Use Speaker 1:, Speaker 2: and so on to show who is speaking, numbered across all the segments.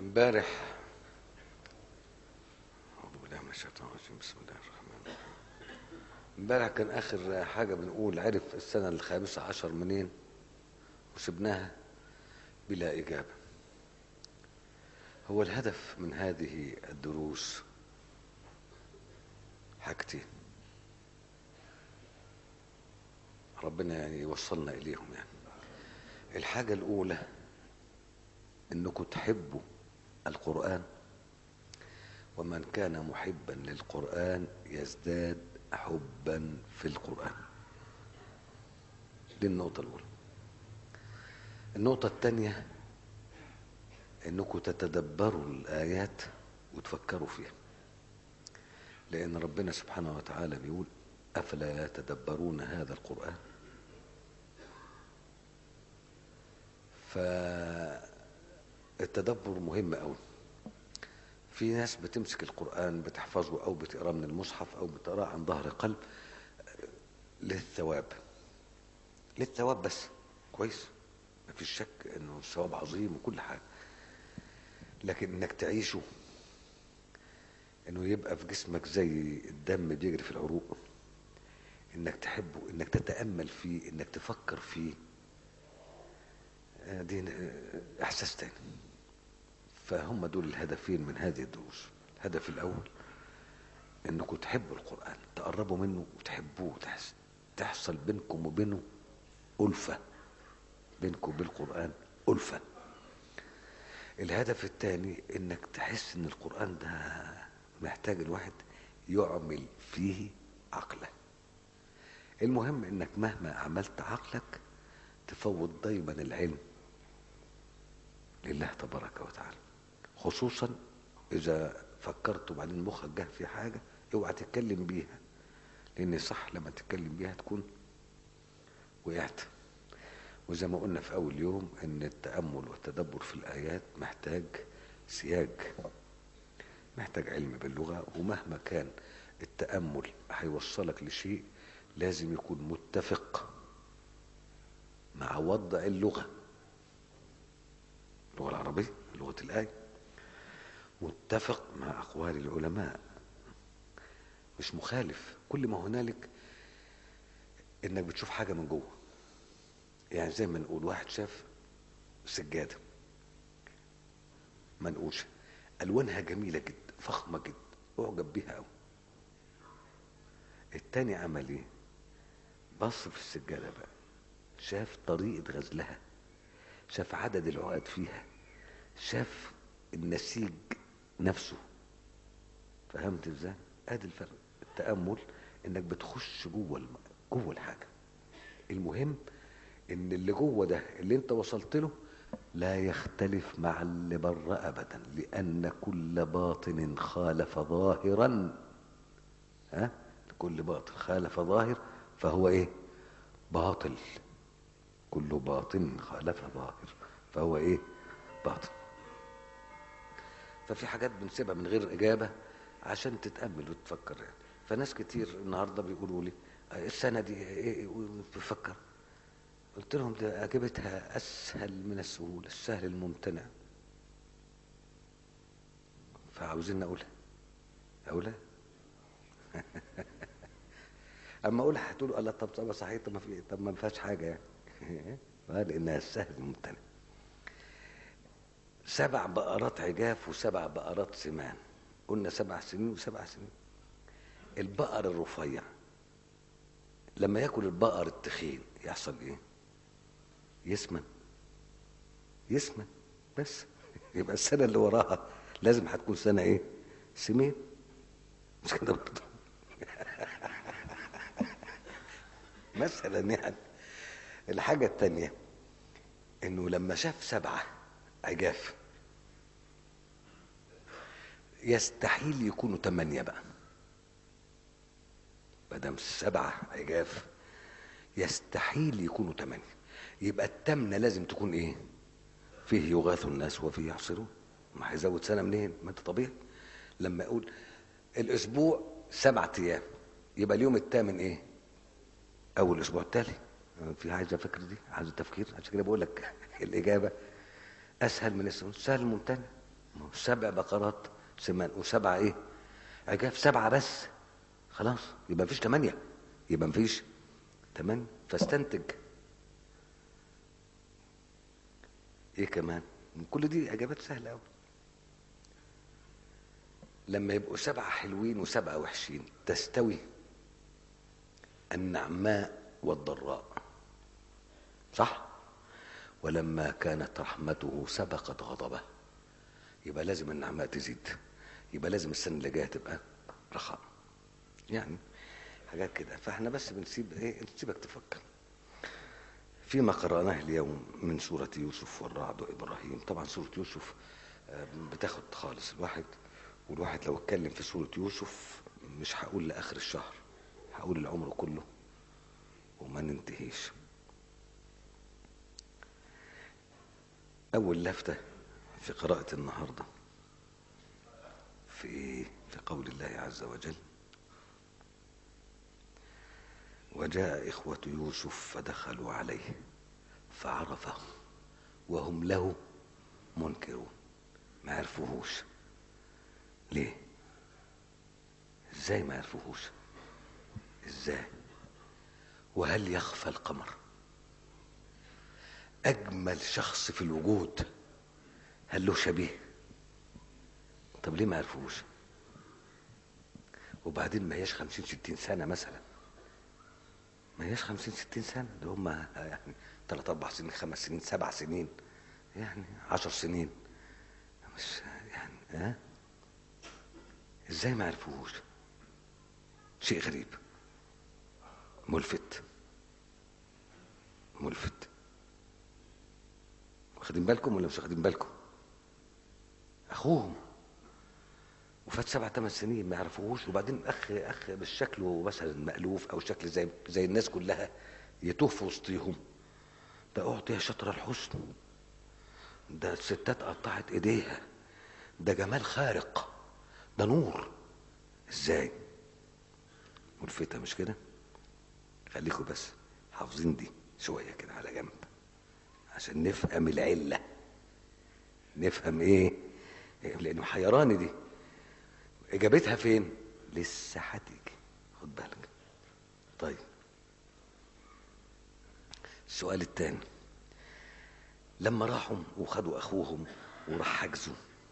Speaker 1: امبارح أعوذ بالله من الشيطان الرجيم بسم الله الرحمن الرحيم امبارح كان آخر حاجة بنقول عرف السنة الخامسة عشر منين وسبناها بلا إجابة هو الهدف من هذه الدروس حاجتين ربنا يعني يوصلنا إليهم يعني الحاجة الأولى انكم تحبوا القرآن ومن كان محبا للقرآن يزداد حبا في القرآن دي النقطة الأولى النقطة الثانية انكم تتدبروا الآيات وتفكروا فيها لأن ربنا سبحانه وتعالى بيقول أفلا يتدبرون هذا القرآن ف التدبر مهم قوي في ناس بتمسك القرآن بتحفظه أو بتقراه من المصحف أو بتقراه عن ظهر قلب للثواب للثواب بس كويس مفيش شك انه الثواب عظيم وكل حاجة لكن انك تعيشه انه يبقى في جسمك زي الدم بيجري في العروق انك تحبه انك تتأمل فيه انك تفكر فيه دي احساس تاني فهم دول الهدفين من هذه الدروس الهدف الاول انكم تحبوا القران تقربوا منه وتحبوه وتحس تحصل بينكم وبينه الفه بينكم وبالقران الفه الهدف الثاني انك تحس ان القران ده محتاج الواحد يعمل فيه عقله المهم انك مهما عملت عقلك تفوض دايما العلم لله تبارك وتعالى خصوصا اذا فكرت وبعدين مخك جه في حاجه اوعى تتكلم بيها لان صح لما تتكلم بيها تكون وقعت وزي ما قلنا في اول يوم ان التامل والتدبر في الايات محتاج سياج محتاج علم باللغه ومهما كان التامل هيوصلك لشيء لازم يكون متفق مع وضع اللغه اللغه العربيه لغه الايه متفق مع اقوال العلماء مش مخالف كل ما هنالك انك بتشوف حاجه من جوه يعني زي ما نقول واحد شاف سجاده منقوشه الوانها جميله جدا فخمه جدا اعجب بيها قوي التاني عمل ايه بص في السجاده بقى شاف طريقه غزلها شاف عدد العقد فيها شاف النسيج نفسه فهمت ازاي ادي الفرق التامل انك بتخش جوه الم... جوه الحاجه المهم ان اللي جوه ده اللي انت وصلت له لا يختلف مع اللي بره ابدا لان كل باطن خالف ظاهرا ها كل باطن خالف ظاهر فهو ايه باطل كل باطن خالف ظاهر فهو ايه باطل ففي حاجات بنسيبها من غير اجابه عشان تتامل وتفكر يعني فناس كتير النهارده بيقولوا لي السنه دي ايه بفكر قلت لهم ده اجابتها اسهل من السهوله السهل الممتنع فعاوزين اقولها اقولها اما اقولها هتقولوا الله طب طب صحيح طب ما في طب ما فيهاش حاجه يعني لانها السهل الممتنع سبع بقرات عجاف وسبع بقرات سمان قلنا سبع سنين وسبع سنين البقر الرفيع لما ياكل البقر التخين يحصل ايه يسمن يسمن بس يبقى السنه اللي وراها لازم هتكون سنه ايه سمين مش كده برضه مثلا يعني الحاجة التانية انه لما شاف سبعة عجاف يستحيل يكونوا تمانية بقى مادام سبعة عجاف يستحيل يكونوا تمانية يبقى التامنة لازم تكون ايه فيه يغاث الناس وفيه يحصرون ما هيزود سنة منين ما انت طبيعي لما يقول الاسبوع سبعة ايام يبقى اليوم الثامن ايه اول اسبوع التالي في عايزه فكر دي عايزه تفكير عشان كده بقول لك الاجابه اسهل من السهل سهل ممتنع سبع بقرات سمان وسبعة ايه عجاف سبعة بس خلاص يبقى مفيش تمانية يبقى مفيش تمانية فاستنتج ايه كمان كل دي اجابات سهلة قوي لما يبقوا سبعة حلوين وسبعة وحشين تستوي النعماء والضراء صح ولما كانت رحمته سبقت غضبه يبقى لازم النعماء تزيد يبقى لازم السنة اللي جاية تبقى رخاء يعني حاجات كده فاحنا بس بنسيب ايه نسيبك تفكر فيما قرأناه اليوم من سورة يوسف والرعد وإبراهيم طبعا سورة يوسف بتاخد خالص الواحد والواحد لو اتكلم في سورة يوسف مش هقول لآخر الشهر هقول العمر كله وما ننتهيش أول لفتة في قراءة النهاردة في في قول الله عز وجل وجاء إخوة يوسف فدخلوا عليه فعرفهم وهم له منكرون ما عرفوهوش ليه ازاي ما عرفوهوش ازاي وهل يخفى القمر اجمل شخص في الوجود هل له شبيه طب ليه ما عرفوش وبعدين ما هيش خمسين ستين سنة مثلا ما هيش خمسين ستين سنة ده هم يعني ثلاث أربع سنين خمس سنين سبع سنين يعني عشر سنين مش يعني ها أه؟ ازاي ما عرفوش شيء غريب ملفت ملفت واخدين بالكم ولا مش واخدين بالكم اخوهم وفات سبع ثمان سنين ما يعرفوهوش وبعدين اخ اخ بالشكل مثلا مألوف او شكل زي زي الناس كلها يتوه في وسطيهم ده اعطي شطر الحسن ده الستات قطعت ايديها ده جمال خارق ده نور ازاي ملفتة مش كده خليكم بس حافظين دي شوية كده على جنب عشان نفهم العلة نفهم ايه لان محيراني دي اجابتها فين لسه هتيجي خد بالك طيب السؤال الثاني لما راحوا وخدوا اخوهم وراح حجزوا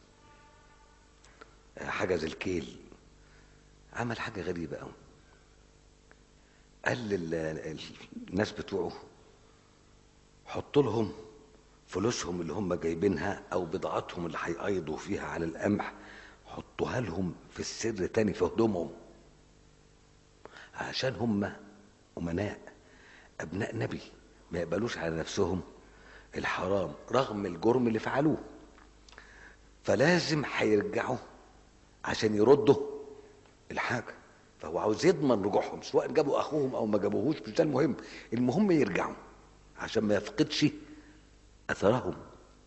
Speaker 1: حجز الكيل عمل حاجه غريبه قوي قال للناس بتوعه حط لهم فلوسهم اللي هم جايبينها او بضاعتهم اللي هيقيضوا فيها على القمح حطوها لهم في السر تاني في هدومهم عشان هم امناء ابناء نبي ما يقبلوش على نفسهم الحرام رغم الجرم اللي فعلوه فلازم هيرجعوا عشان يردوا الحاجه فهو عاوز يضمن رجوعهم سواء جابوا اخوهم او ما جابوهوش مش ده المهم المهم يرجعوا عشان ما يفقدش اثرهم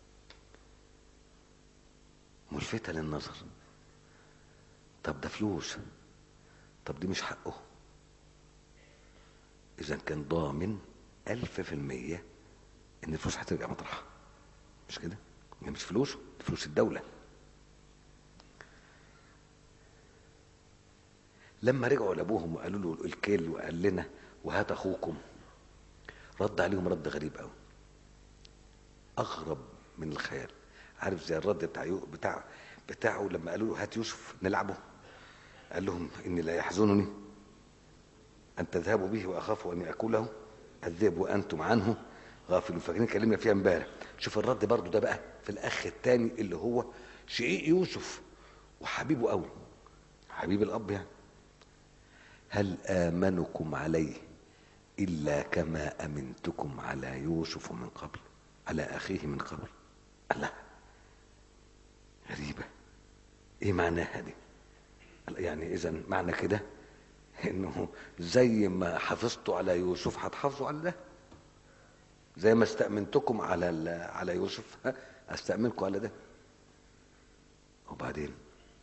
Speaker 1: ملفتة للنظر طب ده فلوس طب دي مش حقه اذا كان ضامن الف في المية ان الفلوس هترجع مطرحها مش كده يعني مش فلوسه دي فلوس الدولة لما رجعوا لابوهم وقالوا له الكيل وقال لنا وهات اخوكم رد عليهم رد غريب قوي اغرب من الخيال عارف زي الرد بتاع بتاع بتاعه لما قالوا له هات يوسف نلعبه قال لهم اني لا يحزنني ان تذهبوا به واخاف ان ياكله الذئب وانتم عنه غافلون فاكرين اتكلمنا فيها امبارح شوف الرد برضو ده بقى في الاخ الثاني اللي هو شقيق يوسف وحبيبه قوي حبيب الاب يعني هل امنكم عليه الا كما امنتكم على يوسف من قبل على اخيه من قبل الله غريبه ايه معناها دي يعني اذا معنى كده انه زي ما حافظتوا على يوسف هتحافظوا على ده زي ما استأمنتكم على على يوسف استأمنكم على ده وبعدين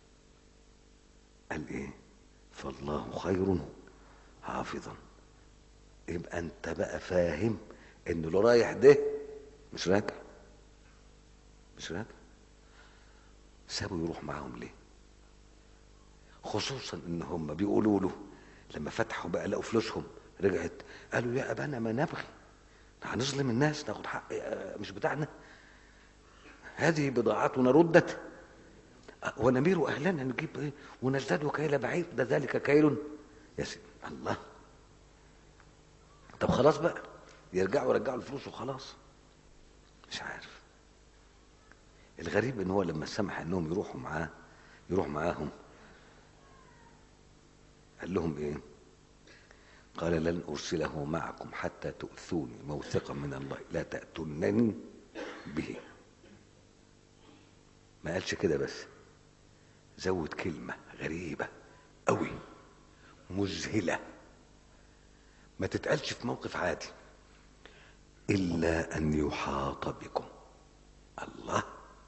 Speaker 1: قال ايه فالله خير حافظا يبقى انت بقى فاهم انه اللي رايح ده مش راجع مش راجع سابوا يروح معاهم ليه خصوصا ان هم بيقولوا له لما فتحوا بقى لقوا فلوسهم رجعت قالوا يا ابانا ما نبغي هنظلم الناس ناخد حق آه، مش بتاعنا هذه بضاعتنا ردت آه، ونمير اهلنا نجيب ايه ونزداد كيل بعير ده ذلك كيل يا سيدي الله طب خلاص بقى يرجعوا يرجعوا الفلوس وخلاص مش عارف الغريب ان هو لما سمح انهم يروحوا معاه يروح معاهم قال لهم ايه قال لن ارسله معكم حتى تؤثوني موثقا من الله لا تاتونني به ما قالش كده بس زود كلمه غريبه قوي مذهله ما تتقالش في موقف عادي الا ان يحاط بكم الله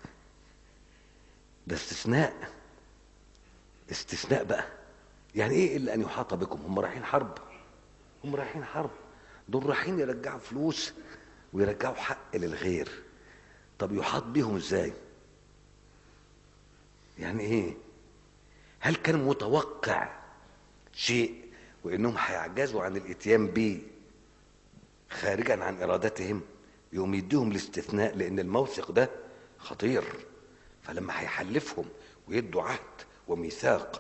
Speaker 1: ده استثناء استثناء بقى يعني ايه الا ان يحاط بكم هم رايحين حرب هم رايحين حرب دول رايحين يرجعوا فلوس ويرجعوا حق للغير طب يحاط بيهم ازاي يعني ايه هل كان متوقع شيء وانهم هيعجزوا عن الاتيان به خارجا عن ارادتهم يوم يديهم الاستثناء لان الموثق ده خطير فلما هيحلفهم ويدوا عهد وميثاق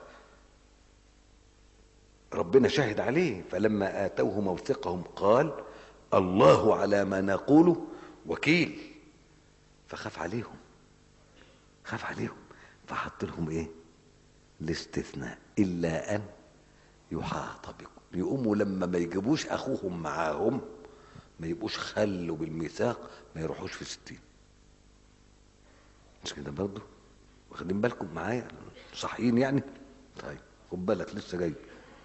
Speaker 1: ربنا شاهد عليه فلما اتوه موثقهم قال الله على ما نقول وكيل فخاف عليهم خاف عليهم فحط لهم ايه الاستثناء الا ان يحاط بكم يقوموا لما ما يجيبوش اخوهم معاهم ما يبقوش خلوا بالميثاق ما يروحوش في ستين مش كده برضه واخدين بالكم معايا صحيين يعني طيب خد بالك لسه جاي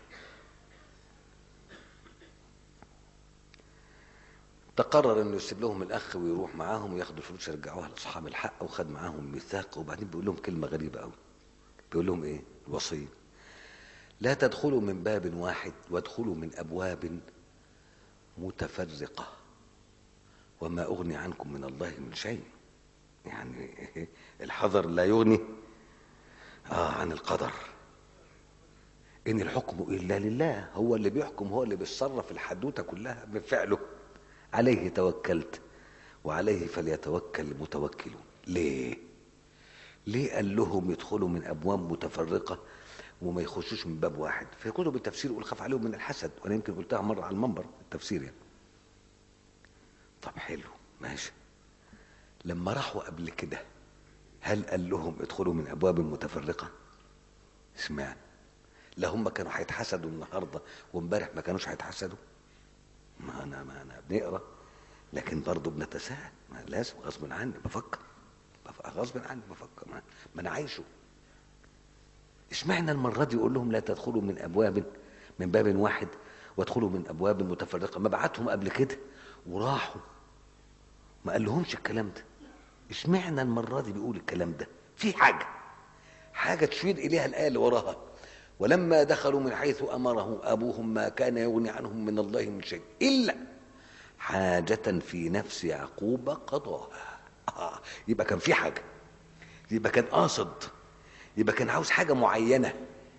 Speaker 1: تقرر انه يسيب لهم الاخ ويروح معاهم وياخدوا الفلوس يرجعوها لاصحاب الحق وخد معاهم ميثاق وبعدين بيقول لهم كلمه غريبه قوي بيقول لهم ايه الوصيه لا تدخلوا من باب واحد وادخلوا من ابواب متفرقه وما اغني عنكم من الله من شيء يعني الحذر لا يغني آه عن القدر ان الحكم الا لله هو اللي بيحكم هو اللي بيتصرف الحدوته كلها بفعله عليه توكلت وعليه فليتوكل المتوكلون ليه ليه قال لهم يدخلوا من ابواب متفرقه وما يخشوش من باب واحد في كتب التفسير يقول خاف عليهم من الحسد وانا يمكن قلتها مره على المنبر التفسير يعني طب حلو ماشي لما راحوا قبل كده هل قال لهم ادخلوا من ابواب متفرقه اسمعني لا هم كانوا هيتحسدوا النهارده وامبارح ما كانوش هيتحسدوا ما انا ما انا بنقرا لكن برضه بنتساءل ما لازم غصب عني بفكر بف- غصب عني بفكر ما, ما انا عايشه اشمعنى المره دي يقول لهم لا تدخلوا من ابواب من باب واحد وادخلوا من ابواب متفرقه ما بعتهم قبل كده وراحوا ما قال لهمش الكلام ده اشمعنى المره دي بيقول الكلام ده في حاجه حاجه تشير اليها الايه اللي وراها ولما دخلوا من حيث امرهم ابوهم ما كان يغني عنهم من الله من شيء الا حاجه في نفس يعقوب قضاها آه. يبقى كان في حاجه يبقى كان قاصد يبقى كان عاوز حاجه معينه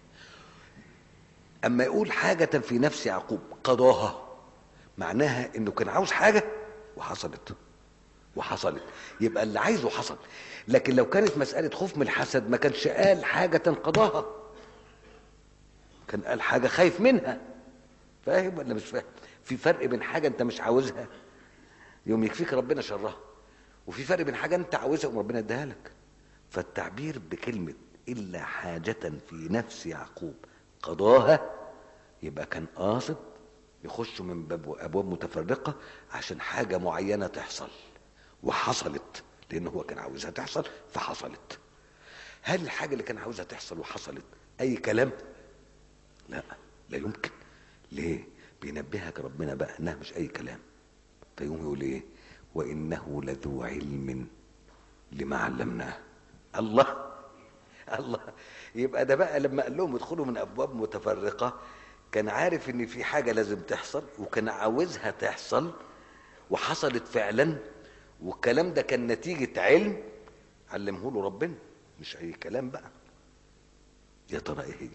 Speaker 1: اما يقول حاجه في نفس يعقوب قضاها معناها انه كان عاوز حاجه وحصلت وحصلت يبقى اللي عايزه حصل لكن لو كانت مساله خوف من الحسد ما كانش قال حاجه قضاها كان قال حاجه خايف منها فاهم ولا مش فاهم في فرق بين حاجه انت مش عاوزها يوم يكفيك ربنا شرها وفي فرق بين حاجه انت عاوزها وربنا اداها لك فالتعبير بكلمه الا حاجه في نفس يعقوب قضاها يبقى كان قاصد يخشوا من باب ابواب متفرقه عشان حاجه معينه تحصل وحصلت لان هو كان عاوزها تحصل فحصلت هل الحاجه اللي كان عاوزها تحصل وحصلت اي كلام لا لا يمكن ليه بينبهك ربنا بقى انها مش اي كلام فيقوم يقول ايه وانه لذو علم لما علمناه الله الله يبقى ده بقى لما قال لهم ادخلوا من ابواب متفرقه كان عارف ان في حاجه لازم تحصل وكان عاوزها تحصل وحصلت فعلا والكلام ده كان نتيجه علم علمه له ربنا مش اي كلام بقى يا ترى ايه هي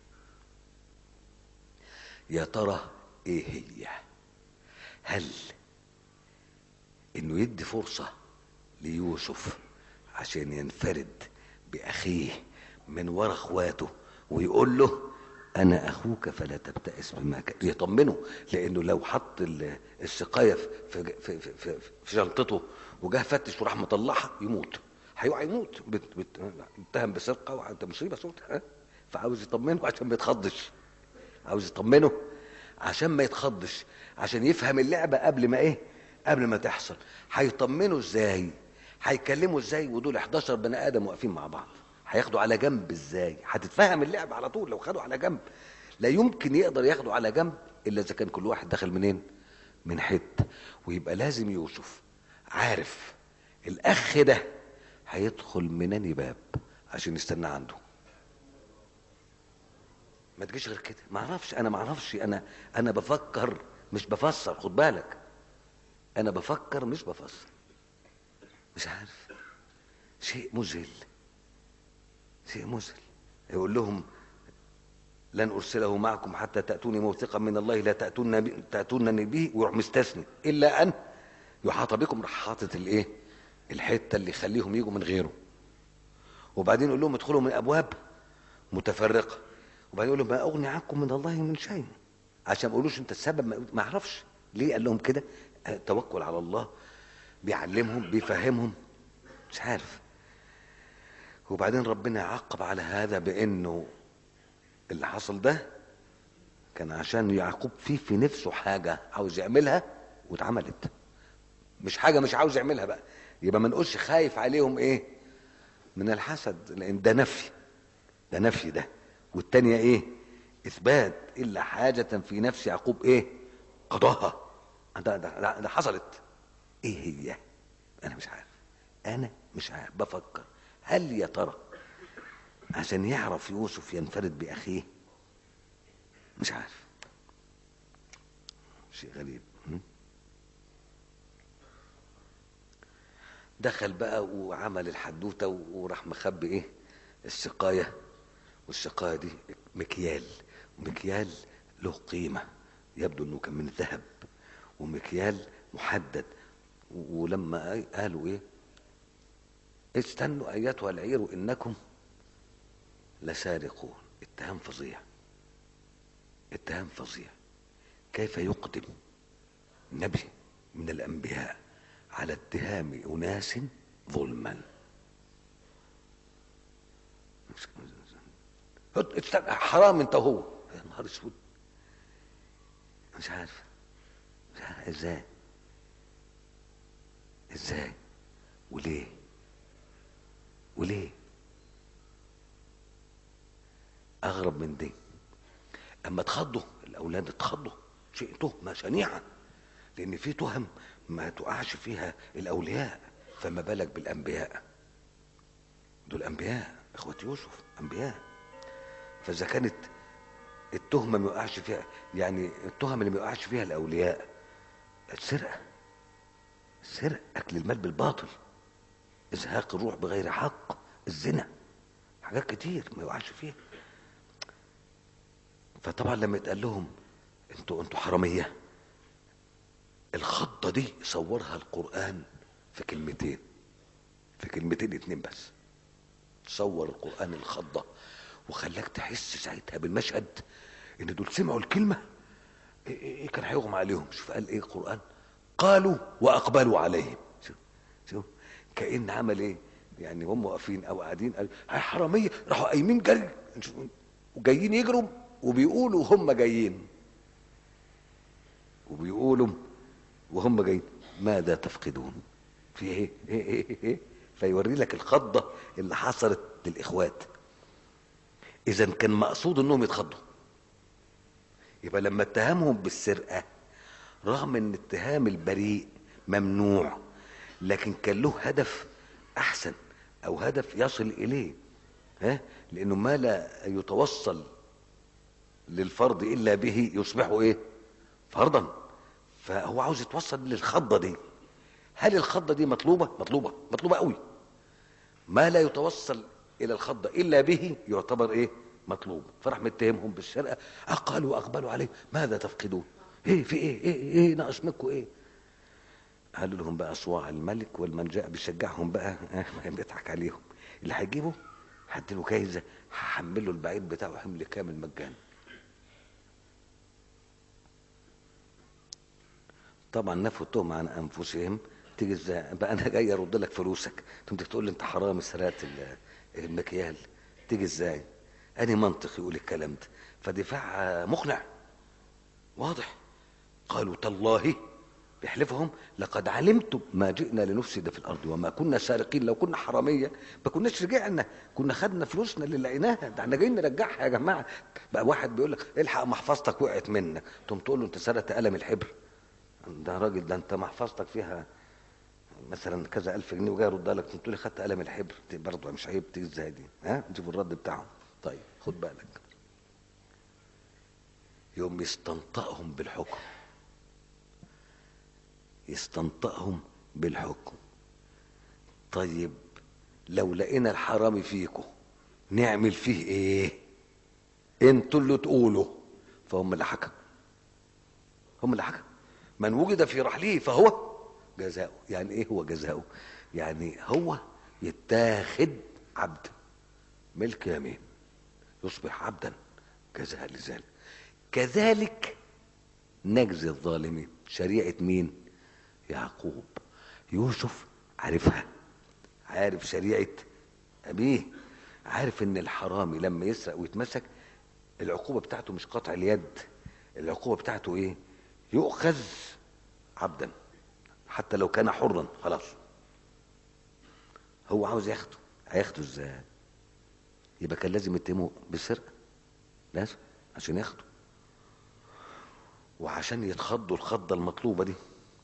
Speaker 1: يا ترى ايه هي هل انه يدي فرصة ليوسف عشان ينفرد باخيه من ورا اخواته ويقول له انا اخوك فلا تبتئس بما كان يطمنه لانه لو حط ال- السقايه في في في, في, في, في شنطته وجه فتش وراح مطلعها يموت هيقع يموت بت- بت- اتهم بسرقه وانت مصيبه صوت ها؟ فعاوز يطمنه عشان ما يتخضش عاوز يطمنه عشان ما يتخضش عشان يفهم اللعبه قبل ما ايه قبل ما تحصل هيطمنه ازاي هيكلمه ازاي ودول 11 بني ادم واقفين مع بعض هياخدوا على جنب ازاي هتتفهم اللعبه على طول لو خدوا على جنب لا يمكن يقدر ياخدوا على جنب الا اذا كان كل واحد داخل منين من حته ويبقى لازم يوسف عارف الاخ ده هيدخل من أنهي باب عشان يستنى عنده ما تجيش غير كده ما اعرفش انا ما اعرفش انا انا بفكر مش بفسر خد بالك انا بفكر مش بفسر مش عارف شيء مذهل شيء مذهل يقول لهم لن ارسله معكم حتى تاتوني موثقا من الله لا تاتون بي- تاتونني به ويروح مستثني الا ان يحاط بكم راح حاطط الايه الحته اللي يخليهم يجوا من غيره وبعدين يقول لهم ادخلوا من ابواب متفرقه وبعدين يقول لهم ما اغني عنكم من الله من شيء عشان ما يقولوش انت السبب ما- ما اعرفش ليه قال لهم كده آه، توكل على الله بيعلمهم بيفهمهم مش عارف وبعدين ربنا يعقب على هذا بانه اللي حصل ده كان عشان يعقوب فيه في نفسه حاجه عاوز يعملها واتعملت مش حاجه مش عاوز يعملها بقى يبقى ما نقولش خايف عليهم ايه من الحسد لان ده نفي ده نفي ده والتانية ايه اثبات الا حاجة في نفس يعقوب ايه قضاها ده, ده, ده, ده حصلت ايه هي انا مش عارف انا مش عارف بفكر هل يا ترى عشان يعرف يوسف ينفرد باخيه مش عارف شيء غريب م? دخل بقى وعمل الحدوته وراح مخبي ايه السقايه والسقايه دي مكيال ومكيال له قيمه يبدو انه كان من ذهب ومكيال محدد و- ولما قالوا ايه استنوا ايتها العير انكم لسارقون اتهام فظيع اتهام فظيع كيف يقدم نبي من الانبياء على اتهام اناس ظلما استنى، حرام انت وهو يا نهار اسود مش عارف مش عارف ازاي ازاي وليه وليه اغرب من دي اما اتخضوا الاولاد اتخضوا شيء تهمه شنيعه لان في تهم ما تقعش فيها الاولياء فما بالك بالانبياء دول انبياء اخوة يوسف انبياء فاذا كانت التهمه ما يقعش فيها يعني التهم اللي ما يقعش فيها الاولياء السرقه السرقه اكل المال بالباطل ازهاق الروح بغير حق الزنا حاجات كتير ما يقعش فيها فطبعا لما يتقال لهم انتوا انتوا حراميه الخضه دي صورها القران في كلمتين في كلمتين اتنين بس صور القران الخضه وخلاك تحس ساعتها بالمشهد ان دول سمعوا الكلمه ايه, إيه, إيه كان هيغمى عليهم شوف قال ايه القران قالوا واقبلوا عليهم شوف شوف كان عمل ايه يعني هم واقفين او قاعدين قال هاي حراميه راحوا قايمين جري وجايين يجروا وبيقولوا هم جايين وبيقولوا وهم جايين ماذا تفقدون في ايه ايه ايه, إيه, إيه؟ فيوري لك الخضه اللي حصلت للاخوات اذا كان مقصود انهم يتخضوا يبقى لما اتهمهم بالسرقه رغم ان اتهام البريء ممنوع لكن كان له هدف احسن او هدف يصل اليه ها لانه ما لا يتوصل للفرض الا به يصبح ايه فرضا فهو عاوز يتوصل للخضه دي هل الخضه دي مطلوبه مطلوبه مطلوبه قوي ما لا يتوصل الى الخضه الا به يعتبر ايه مطلوب فراح متهمهم بالسرقه اقالوا واقبلوا عليه ماذا تفقدون ايه في ايه ايه ايه ناقص منكم ايه قالوا لهم بقى صواع الملك والملجأ بيشجعهم بقى بيضحك عليهم اللي هيجيبه هديله جايزه هحمله البعير بتاعه حمل كامل مجانا طبعا نفوا التهمه عن انفسهم تيجي ازاي بقى انا جاي ارد لك فلوسك تقوم تقول لي انت حرامي سرقت ال- المكيال تيجي ازاي اني منطق يقول الكلام ده فدفاع مقنع واضح قالوا تالله بيحلفهم لقد علمتم ما جئنا لنفسد في الارض وما كنا سارقين لو كنا حراميه ما كناش رجعنا كنا خدنا فلوسنا اللي لقيناها ده احنا جايين نرجعها يا جماعه بقى واحد بيقول لك الحق محفظتك وقعت منك تقوم تقول له انت سرقت قلم الحبر ده راجل ده انت محفظتك فيها مثلا كذا الف جنيه وجاي يردها لك تقول لي خدت قلم الحبر دي برضه مش عيب تيجي ازاي دي ها نشوف الرد بتاعهم طيب خد بالك يوم يستنطقهم بالحكم يستنطقهم بالحكم طيب لو لقينا الحرامي فيكم نعمل فيه ايه انتوا اللي تقولوا فهم اللي حكموا هم اللي حكموا من وجد في رحله فهو جزاؤه يعني ايه هو جزاؤه يعني هو يتاخد عبد ملك يمين يصبح عبدا جزاء لذلك كذلك نجزي الظالمين شريعة مين يعقوب يوسف عارفها عارف شريعة أبيه عارف إن الحرامي لما يسرق ويتمسك العقوبة بتاعته مش قطع اليد العقوبة بتاعته إيه يؤخذ عبدا حتى لو كان حرا خلاص هو عاوز ياخده هياخده ازاي يبقى كان لازم يتهمه بالسرقة لازم عشان ياخده وعشان يتخضوا الخضة المطلوبة دي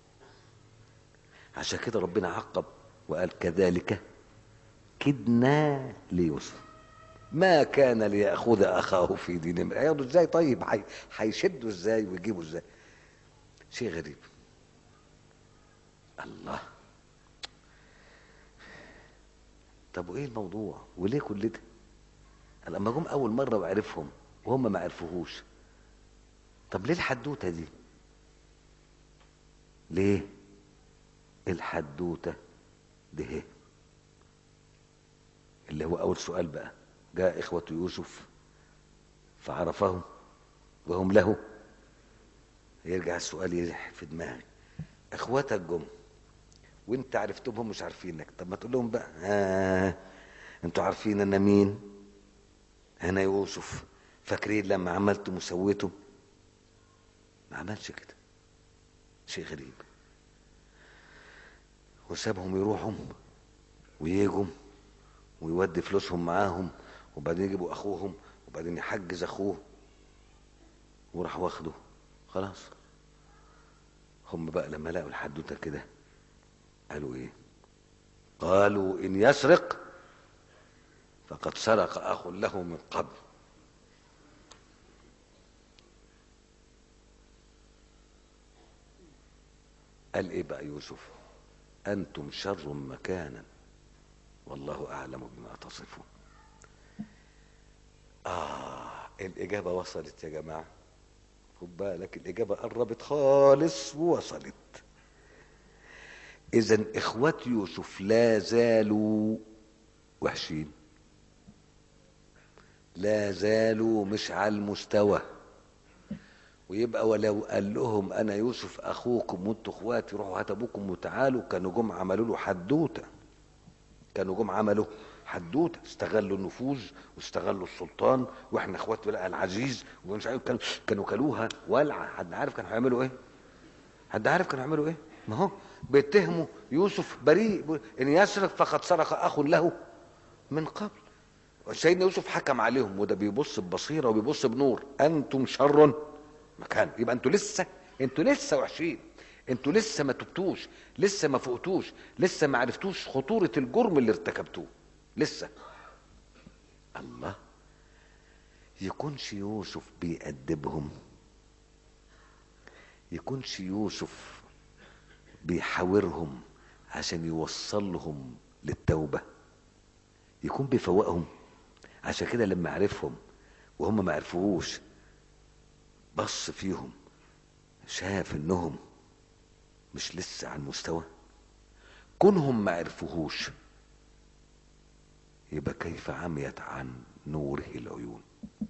Speaker 1: عشان كده ربنا عقب وقال كذلك كدنا ليوسف ما كان ليأخذ أخاه في دين امرئ هياخده ازاي طيب هي- هيشدوا ازاي ويجيبوا ازاي شيء غريب الله طب وايه الموضوع وليه كل ده لما جم اول مره وعرفهم وهم ما عرفوهوش طب ليه الحدوته دي ليه الحدوته ده إيه؟ اللي هو اول سؤال بقى جاء اخوه يوسف فعرفهم وهم له يرجع السؤال يزح في دماغي اخواتك جم وانت عرفتهم هم مش عارفينك طب ما تقول لهم بقى آه انتوا عارفين انا مين انا يوسف فاكرين لما عملتم وسويتم ما عملش كده شيء غريب وسابهم يروحوا ويجوا ويودي فلوسهم معاهم وبعدين يجيبوا اخوهم وبعدين يحجز اخوه وراح واخده خلاص هم بقى لما لقوا الحدوته كده قالوا ايه قالوا ان يسرق فقد سرق اخ له من قبل قال ايه بقى يوسف انتم شر مكانا والله اعلم بما تصفون اه الاجابه وصلت يا جماعه خد بالك الاجابه قربت خالص ووصلت اذا اخوة يوسف لا زالوا وحشين لا زالوا مش على المستوى ويبقى ولو قال لهم انا يوسف اخوكم وانتوا اخواتي روحوا هات ابوكم وتعالوا كانوا جم عملوا له حدوته كانوا جم عملوا حدوته استغلوا النفوذ واستغلوا السلطان واحنا اخوات بقى العزيز ومش عارف كانوا كانوا كلوها ولعه حد عارف كانوا هيعملوا ايه؟ حد عارف كانوا هيعملوا ايه؟ ما هو بيتهموا يوسف بريء ان يسرق فقد سرق اخ له من قبل سيدنا يوسف حكم عليهم وده بيبص ببصيره وبيبص بنور انتم شر مكان يبقى انتوا لسه انتوا لسه وحشين انتوا لسه ما تبتوش لسه ما فقتوش لسه ما عرفتوش خطوره الجرم اللي ارتكبتوه لسه الله يكونش يوسف بيأدبهم يكونش يوسف بيحاورهم عشان يوصلهم للتوبة يكون بيفوقهم عشان كده لما عرفهم وهم ما عرفوهوش بص فيهم شاف انهم مش لسه على المستوى كونهم ما عرفوهوش يبقى كيف عميت عن نوره العيون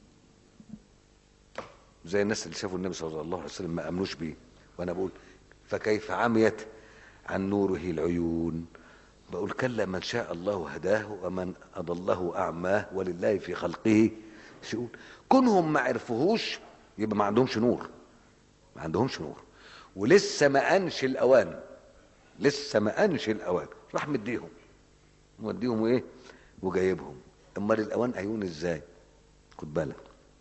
Speaker 1: زي الناس اللي شافوا النبي صلى الله عليه وسلم ما امنوش بيه وانا بقول فكيف عميت عن نوره العيون بقول كلا من شاء الله هداه ومن اضله اعماه ولله في خلقه شؤون كونهم ما عرفوهوش يبقى ما عندهمش نور ما عندهمش نور ولسه ما انش الاوان لسه ما انش الاوان راح مديهم مديهم ايه وجايبهم امال الاوان عيون ازاي خد بالك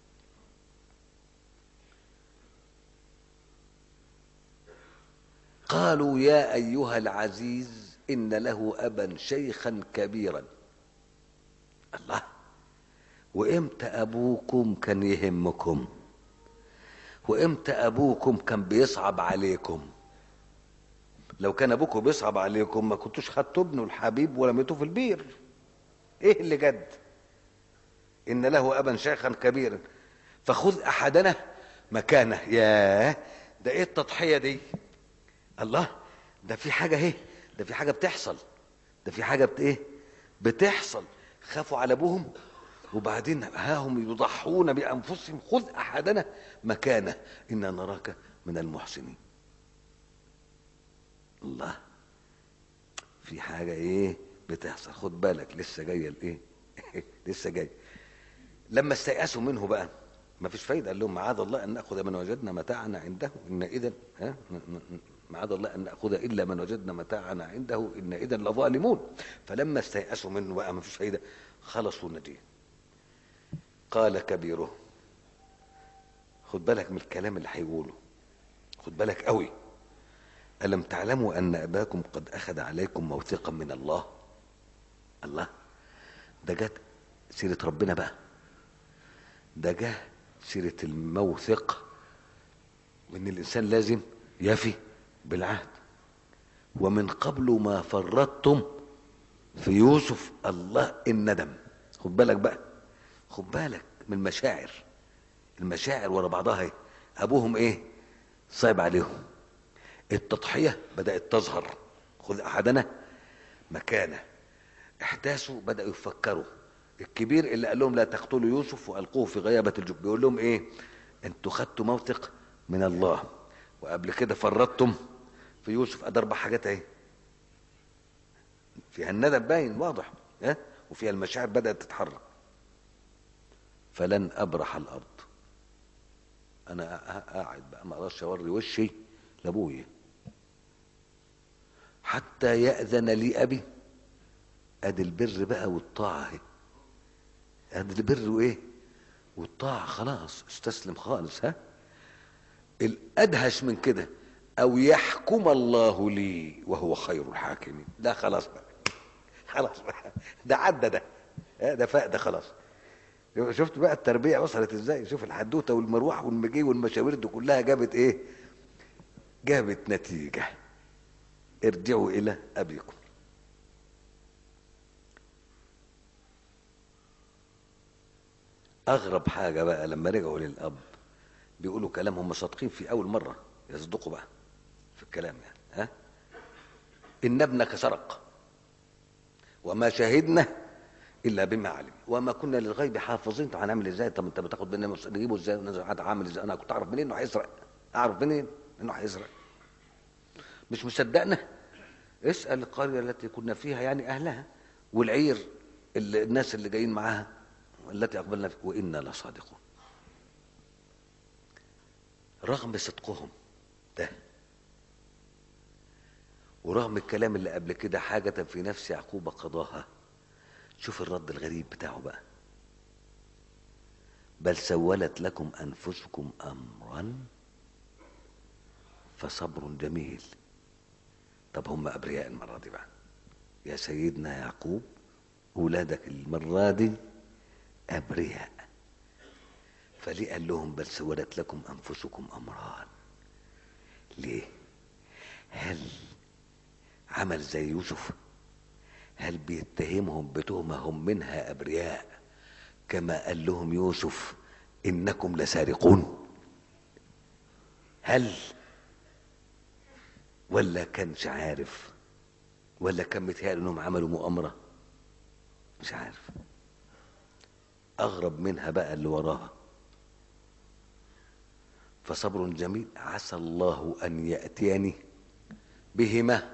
Speaker 1: قالوا يا ايها العزيز ان له ابا شيخا كبيرا الله وامتى ابوكم كان يهمكم وامتى ابوكم كان بيصعب عليكم لو كان ابوكم بيصعب عليكم ما كنتوش خدتوا ابنه الحبيب ورميتوه في البير ايه اللي جد ان له ابا شيخا كبيرا فخذ احدنا مكانه ياه ده ايه التضحيه دي الله ده في حاجه اهي ده في حاجه بتحصل ده في حاجه بت ايه بتحصل خافوا على ابوهم وبعدين ها هم يضحون بانفسهم خذ احدنا مكانه انا نراك من المحسنين الله في حاجه ايه بتحصل خد بالك لسه جايه الايه لسه جاي لما استيأسوا منه بقى ما فيش فايده قال لهم معاذ الله ان ناخذ من وجدنا متاعنا عنده ان اذا ها معاذ الله ان ناخذ الا من وجدنا متاعنا عنده ان اذا لظالمون فلما استيأسوا منه بقى ما فيش فايده خلصوا النجيه قال كبيره خد بالك من الكلام اللي هيقوله خد بالك قوي ألم تعلموا أن أباكم قد أخذ عليكم موثقا من الله الله ده جت سيرة ربنا بقى ده جه سيرة الموثق وإن الإنسان لازم يفي بالعهد ومن قبل ما فرطتم في يوسف الله الندم خد بالك بقى خد بالك من المشاعر المشاعر ورا بعضها ايه ابوهم ايه صعب عليهم التضحيه بدات تظهر خذ احدنا مكانه احداثوا بداوا يفكروا الكبير اللي قال لهم لا تقتلوا يوسف والقوه في غيابه الجب بيقول لهم ايه انتوا خدتوا موثق من الله وقبل كده فرطتم في يوسف ادي اربع حاجات اهي فيها الندم باين واضح ها وفيها المشاعر بدات تتحرك فلن ابرح الارض انا قاعد بقى ما اقدرش اوري وشي لابويا حتى ياذن لي ابي ادي البر بقى والطاعه اهي ادي البر وايه والطاعه خلاص استسلم خالص ها الادهش من كده او يحكم الله لي وهو خير الحاكمين ده خلاص بقى خلاص بقى ده عدى ده ده فاق ده خلاص شفت بقى التربيه وصلت ازاي شوف الحدوته والمروح والمجي والمشاوير دي كلها جابت ايه جابت نتيجه ارجعوا الى ابيكم اغرب حاجه بقى لما رجعوا للاب بيقولوا كلام هم صادقين في اول مره يصدقوا بقى في الكلام يعني ها ان ابنك سرق وما شهدنا الا بما علم وما كنا للغيب حافظين طب هنعمل ازاي طب انت بتاخد مني نجيبه ازاي عامل ازاي انا كنت اعرف منين انه هيسرق اعرف منين انه هيسرق مش مصدقنا اسال القريه التي كنا فيها يعني اهلها والعير اللي الناس اللي جايين معاها التي اقبلنا فيها وانا لصادقون رغم صدقهم ده ورغم الكلام اللي قبل كده حاجة في نفس يعقوب قضاها شوف الرد الغريب بتاعه بقى بل سولت لكم أنفسكم أمرا فصبر جميل طب هم أبرياء المرة دي بقى يا سيدنا يعقوب أولادك المرة دي أبرياء فليه قال لهم بل سولت لكم أنفسكم أمران ليه هل عمل زي يوسف هل هل بيتهمهم بتهمة هم منها أبرياء كما قال لهم يوسف إنكم لسارقون هل ولا كانش عارف ولا كان متهيأله انهم عملوا مؤامرة مش عارف اغرب منها بقى اللي وراها فصبر جميل عسى الله ان يأتيني بهما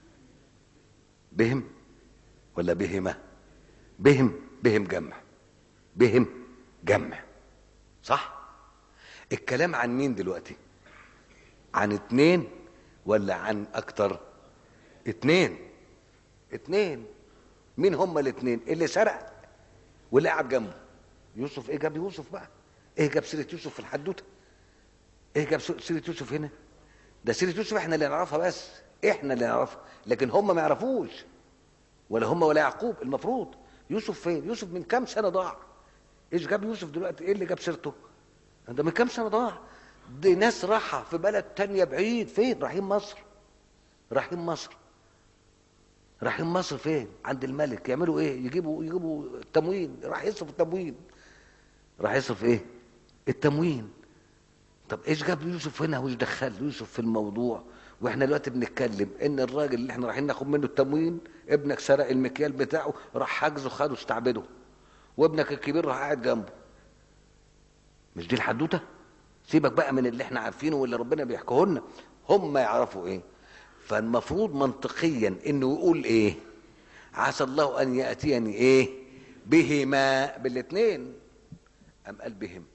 Speaker 1: بهم ولا بهما بهم بهم جمع بهم جمع صح الكلام عن مين دلوقتي عن اتنين ولا عن اكتر اتنين اتنين مين هما الاتنين اللي سرق واللي قاعد جنبه يوسف ايه جاب يوسف بقى ايه جاب سيره يوسف في الحدوته ايه جاب سيره يوسف هنا ده سيره يوسف احنا اللي نعرفها بس احنا اللي نعرفها لكن هم ما يعرفوش ولا هم ولا يعقوب المفروض يوسف فين يوسف من كام سنه ضاع ايش جاب يوسف دلوقتي ايه اللي جاب سيرته ده من كام سنه ضاع دي ناس راحة في بلد تانية بعيد فين رايحين مصر رايحين مصر رايحين مصر فين عند الملك يعملوا ايه يجيبوا يجيبوا التموين راح يصرف التموين راح يصرف ايه التموين طب ايش جاب يوسف هنا وايش دخل يوسف في الموضوع واحنا دلوقتي بنتكلم ان الراجل اللي احنا رايحين ناخد منه التموين ابنك سرق المكيال بتاعه راح حجزه خده استعبده وابنك الكبير راح قاعد جنبه مش دي الحدوته سيبك بقى من اللي احنا عارفينه واللي ربنا بيحكيه لنا هم يعرفوا ايه فالمفروض منطقيا انه يقول ايه عسى الله ان ياتيني ايه بهما بالاثنين ام قال بهم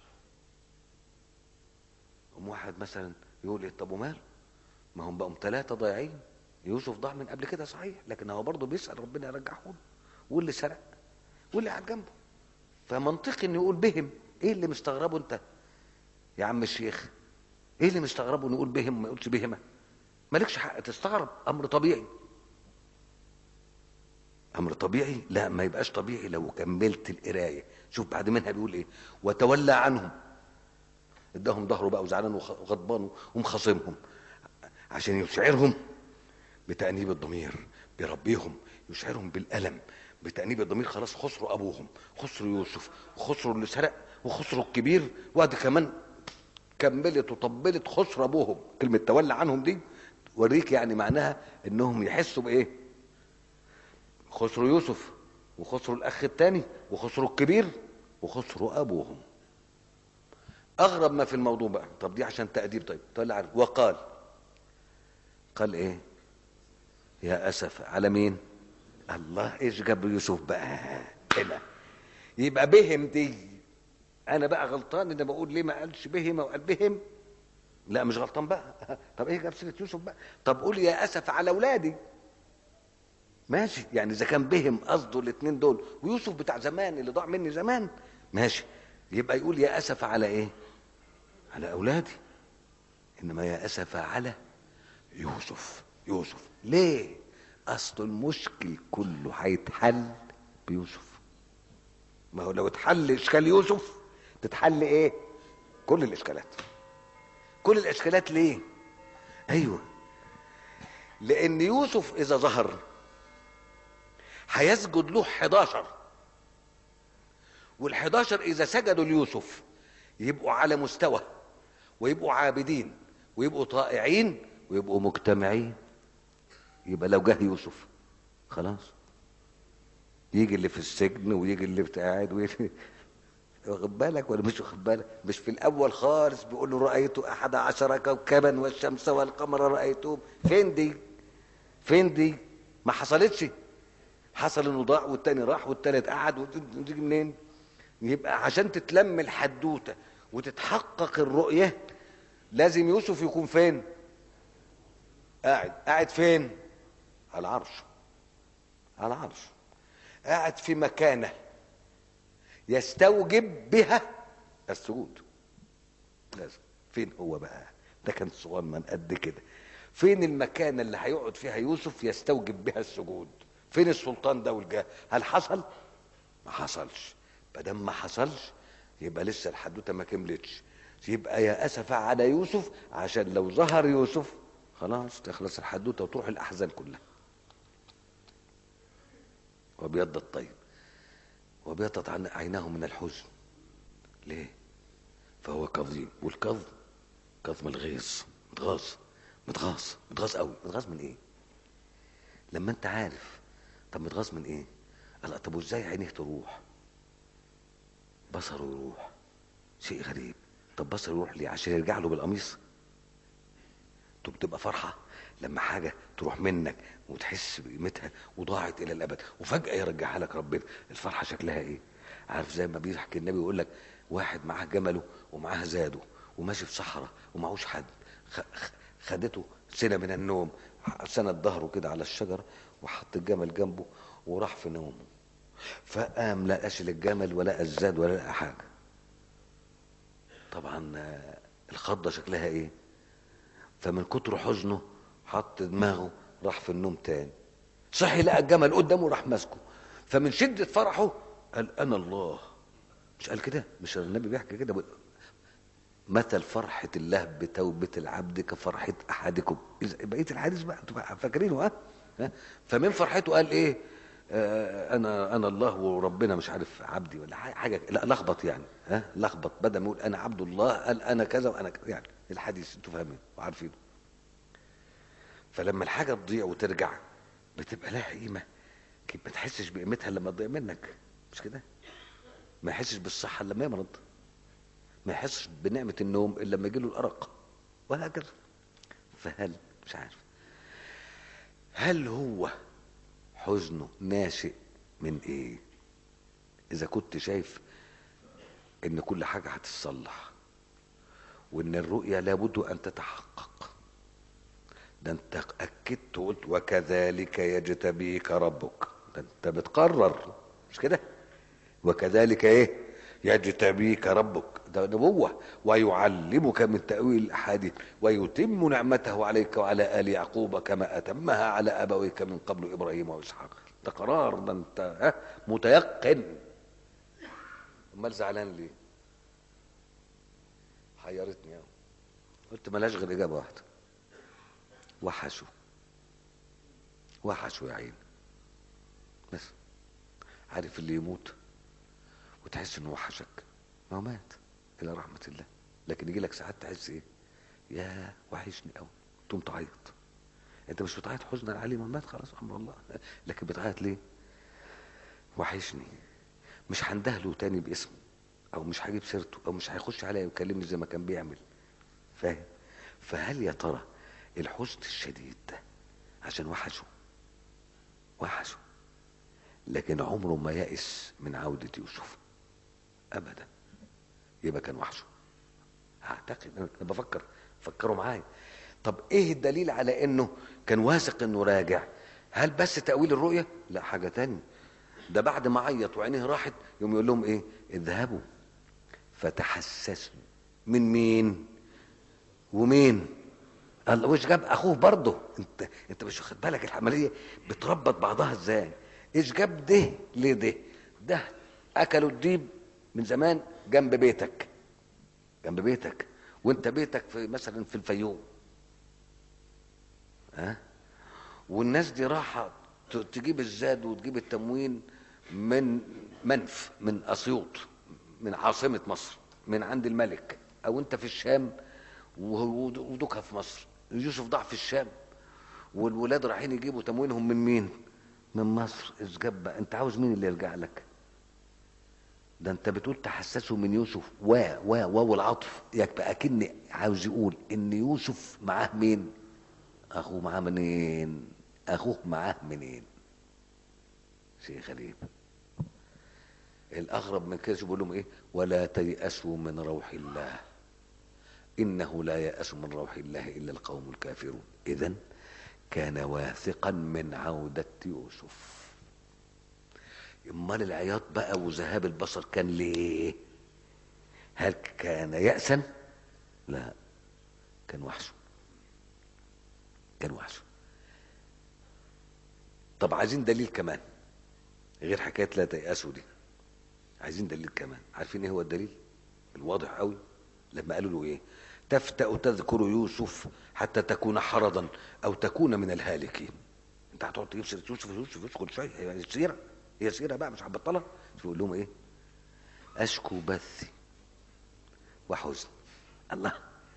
Speaker 1: ام واحد مثلا يقول ايه طب ومال ما هم بقوا ثلاثه ضايعين يوسف ضاع من قبل كده صحيح لكن هو برضه بيسال ربنا يرجعه له واللي سرق واللي قاعد جنبه فمنطقي انه يقول بهم ايه اللي مستغربه انت يا عم الشيخ ايه اللي مستغربه نقول بهم ما يقولش بهما مالكش حق تستغرب امر طبيعي امر طبيعي لا ما يبقاش طبيعي لو كملت القرايه شوف بعد منها بيقول ايه وتولى عنهم اداهم ظهره بقى وزعلان وغضبان ومخاصمهم عشان يشعرهم بتأنيب الضمير بربيهم يشعرهم بالألم بتأنيب الضمير خلاص خسروا أبوهم خسروا يوسف وخسروا اللي سرق وخسروا الكبير وادي كمان كملت وطبلت خسر ابوهم كلمه تولى عنهم دي وريك يعني معناها انهم يحسوا بايه خسروا يوسف وخسروا الاخ الثاني وخسروا الكبير وخسروا ابوهم اغرب ما في الموضوع بقى طب دي عشان تاديب طيب طلع وقال قال ايه يا اسف على مين الله ايش جاب يوسف بقى هنا يبقى بهم دي انا بقى غلطان ان بقول ليه ما قالش بهم وقال بهم لا مش غلطان بقى طب ايه جاب سيره يوسف بقى طب قول يا اسف على اولادي ماشي يعني اذا كان بهم قصده الاثنين دول ويوسف بتاع زمان اللي ضاع مني زمان ماشي يبقى يقول يا اسف على ايه على اولادي انما يا اسف على يوسف يوسف ليه اصل المشكل كله هيتحل بيوسف ما هو لو اتحل اشكال يوسف تتحل ايه كل الاشكالات كل الاشكالات ليه ايوه لان يوسف اذا ظهر هيسجد له 11 وال11 اذا سجدوا ليوسف يبقوا على مستوى ويبقوا عابدين ويبقوا طائعين ويبقوا مجتمعين يبقى لو جه يوسف خلاص يجي اللي في السجن ويجي اللي قاعد ويجي واخد بالك ولا مش واخد بالك مش في الاول خالص بيقول له رايت احد عشر كوكبا والشمس والقمر رايتهم فين دي فين دي ما حصلتش حصل انه ضاع والتاني راح والتالت قعد وتيجي منين يبقى عشان تتلم الحدوته وتتحقق الرؤيه لازم يوسف يكون فين قاعد قاعد فين على العرش على العرش قاعد في مكانه يستوجب بها السجود لازم فين هو بقى ده كان صغنن قد كده فين المكان اللي هيقعد فيها يوسف يستوجب بها السجود فين السلطان ده والجاه هل حصل ما حصلش دام ما حصلش يبقى لسه الحدوته ما كملتش يبقى يا اسف على يوسف عشان لو ظهر يوسف خلاص تخلص الحدوته وتروح الاحزان كلها وابيضت طيب وابيضت عن عيناه من الحزن ليه فهو كظيم والكظم كظم الغيظ متغاظ متغاظ متغاظ قوي متغاظ من ايه لما انت عارف طب متغاظ من ايه قال طب وازاي عينيه تروح بصره يروح شيء غريب طب بصره يروح ليه عشان يرجع له بالقميص طب تبقى فرحة لما حاجة تروح منك وتحس بقيمتها وضاعت إلى الأبد وفجأة يرجعها لك ربنا الفرحة شكلها إيه؟ عارف زي ما بيحكي النبي يقول لك واحد معاه جمله ومعاه زاده وماشي في صحراء ومعهوش حد خدته سنة من النوم سند ظهره كده على الشجرة وحط الجمل جنبه وراح في نومه فقام لا أشل الجمل ولا الزاد ولا لقى حاجة طبعا الخضة شكلها ايه فمن كتر حزنه حط دماغه راح في النوم تاني صحي لقى الجمل قدامه راح ماسكه فمن شدة فرحه قال أنا الله مش قال كده مش النبي بيحكي كده مثل فرحة الله بتوبة العبد كفرحة أحدكم بقية الحديث بقى انتوا فاكرينه ها فمن فرحته قال إيه آه أنا أنا الله وربنا مش عارف عبدي ولا حاجة لا لخبط يعني ها لخبط بدل ما يقول أنا عبد الله قال أنا كذا وأنا كذا يعني الحديث انتوا فاهمين وعارفينه فلما الحاجة تضيع وترجع بتبقى لها قيمة ما تحسش بقيمتها لما تضيع منك مش كده ما يحسش بالصحة لما يمرض ما يحسش بنعمة النوم إلا لما يجيله الأرق وهكذا فهل مش عارف هل هو حزنه ناشئ من ايه اذا كنت شايف ان كل حاجة هتتصلح وان الرؤية لابد ان تتحقق ده انت اكدت وقلت وكذلك يجتبيك ربك ده انت بتقرر مش كده وكذلك ايه يجتبيك ربك ده نبوة ويعلمك من تأويل الأحاديث ويتم نعمته عليك وعلى آل يعقوب كما أتمها على أبويك من قبل إبراهيم وإسحاق ده قرار ده أنت ها متيقن أمال زعلان ليه؟ حيرتني أوي قلت ملاش غير إجابة واحدة وحشوا وحشوا يا عين بس عارف اللي يموت وتحس انه وحشك ما هو مات الى رحمه الله لكن يجي لك ساعات تحس ايه يا وحشني قوي تقوم تعيط انت مش بتعيط حزنا عليه ما مات خلاص امر الله لكن بتعيط ليه وحشني مش هندهله تاني باسمه او مش هجيب سيرته او مش هيخش عليا ويكلمني زي ما كان بيعمل فاهم فهل يا ترى الحزن الشديد ده عشان وحشه وحشه لكن عمره ما يأس من عودة يوسف ابدا يبقى كان وحشه اعتقد انا بفكر فكروا معايا طب ايه الدليل على انه كان واثق انه راجع هل بس تأويل الرؤية لا حاجة تانية ده بعد ما عيط وعينيه راحت يوم يقول لهم ايه اذهبوا فتحسسوا من مين ومين قال وش جاب اخوه برضه انت انت مش واخد بالك العمليه بتربط بعضها ازاي ايش جاب ده لده ده اكلوا الديب من زمان جنب بيتك جنب بيتك وانت بيتك في مثلا في الفيوم ها والناس دي راحة تجيب الزاد وتجيب التموين من منف من اسيوط من عاصمة مصر من عند الملك او انت في الشام ودوكها في مصر يوسف ضاع في الشام والولاد رايحين يجيبوا تموينهم من مين من مصر اسجاب بقى انت عاوز مين اللي يرجع لك ده انت بتقول تحسسوا من يوسف و و واو العطف يبقى اكن عاوز يقول ان يوسف معاه مين اخوه معاه منين اخوه معاه منين شيء غريب الاغرب من كده بيقول لهم ايه ولا تيأسوا من روح الله انه لا يأس من روح الله الا القوم الكافرون اذا كان واثقا من عودة يوسف امال العياط بقى وذهاب البصر كان ليه هل كان يأسا لا كان وحشه كان وحشه طب عايزين دليل كمان غير حكايه لا تيأسوا دي عايزين دليل كمان عارفين ايه هو الدليل الواضح قوي لما قالوا له ايه تفتأ تذكر يوسف حتى تكون حرضا او تكون من الهالكين انت هتقعد تجيب سيره يوسف يوسف يدخل شويه يعني السيره هي سيره بقى مش هبطلها يقول لهم ايه اشكو بثي وحزن الله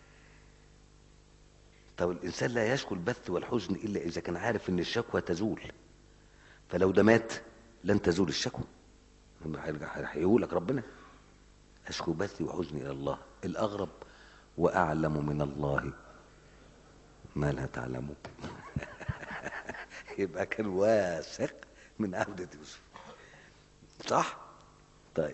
Speaker 1: طب الانسان لا يشكو البث والحزن الا اذا كان عارف ان الشكوى تزول فلو ده مات لن تزول الشكوى هيقول لك ربنا اشكو بثي وحزني الى الله الاغرب واعلم من الله ما لا تعلمون يبقى كان واثق من عودة يوسف صح طيب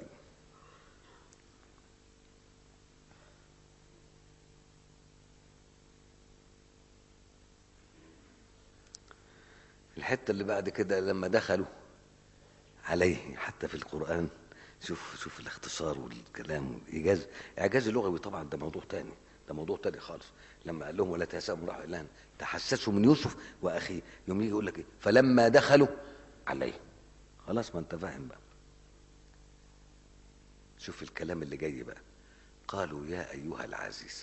Speaker 1: الحته اللي بعد كده لما دخلوا عليه حتى في القران شوف شوف الاختصار والكلام والايجاز اعجاز لغوي طبعا ده موضوع تاني ده موضوع تاني خالص لما قال لهم ولا تهسبوا راحوا الان تحسسوا من يوسف واخيه يوم يجي يقول لك ايه فلما دخلوا عليه خلاص ما انت فاهم بقى شوف الكلام اللي جاي بقى قالوا يا ايها العزيز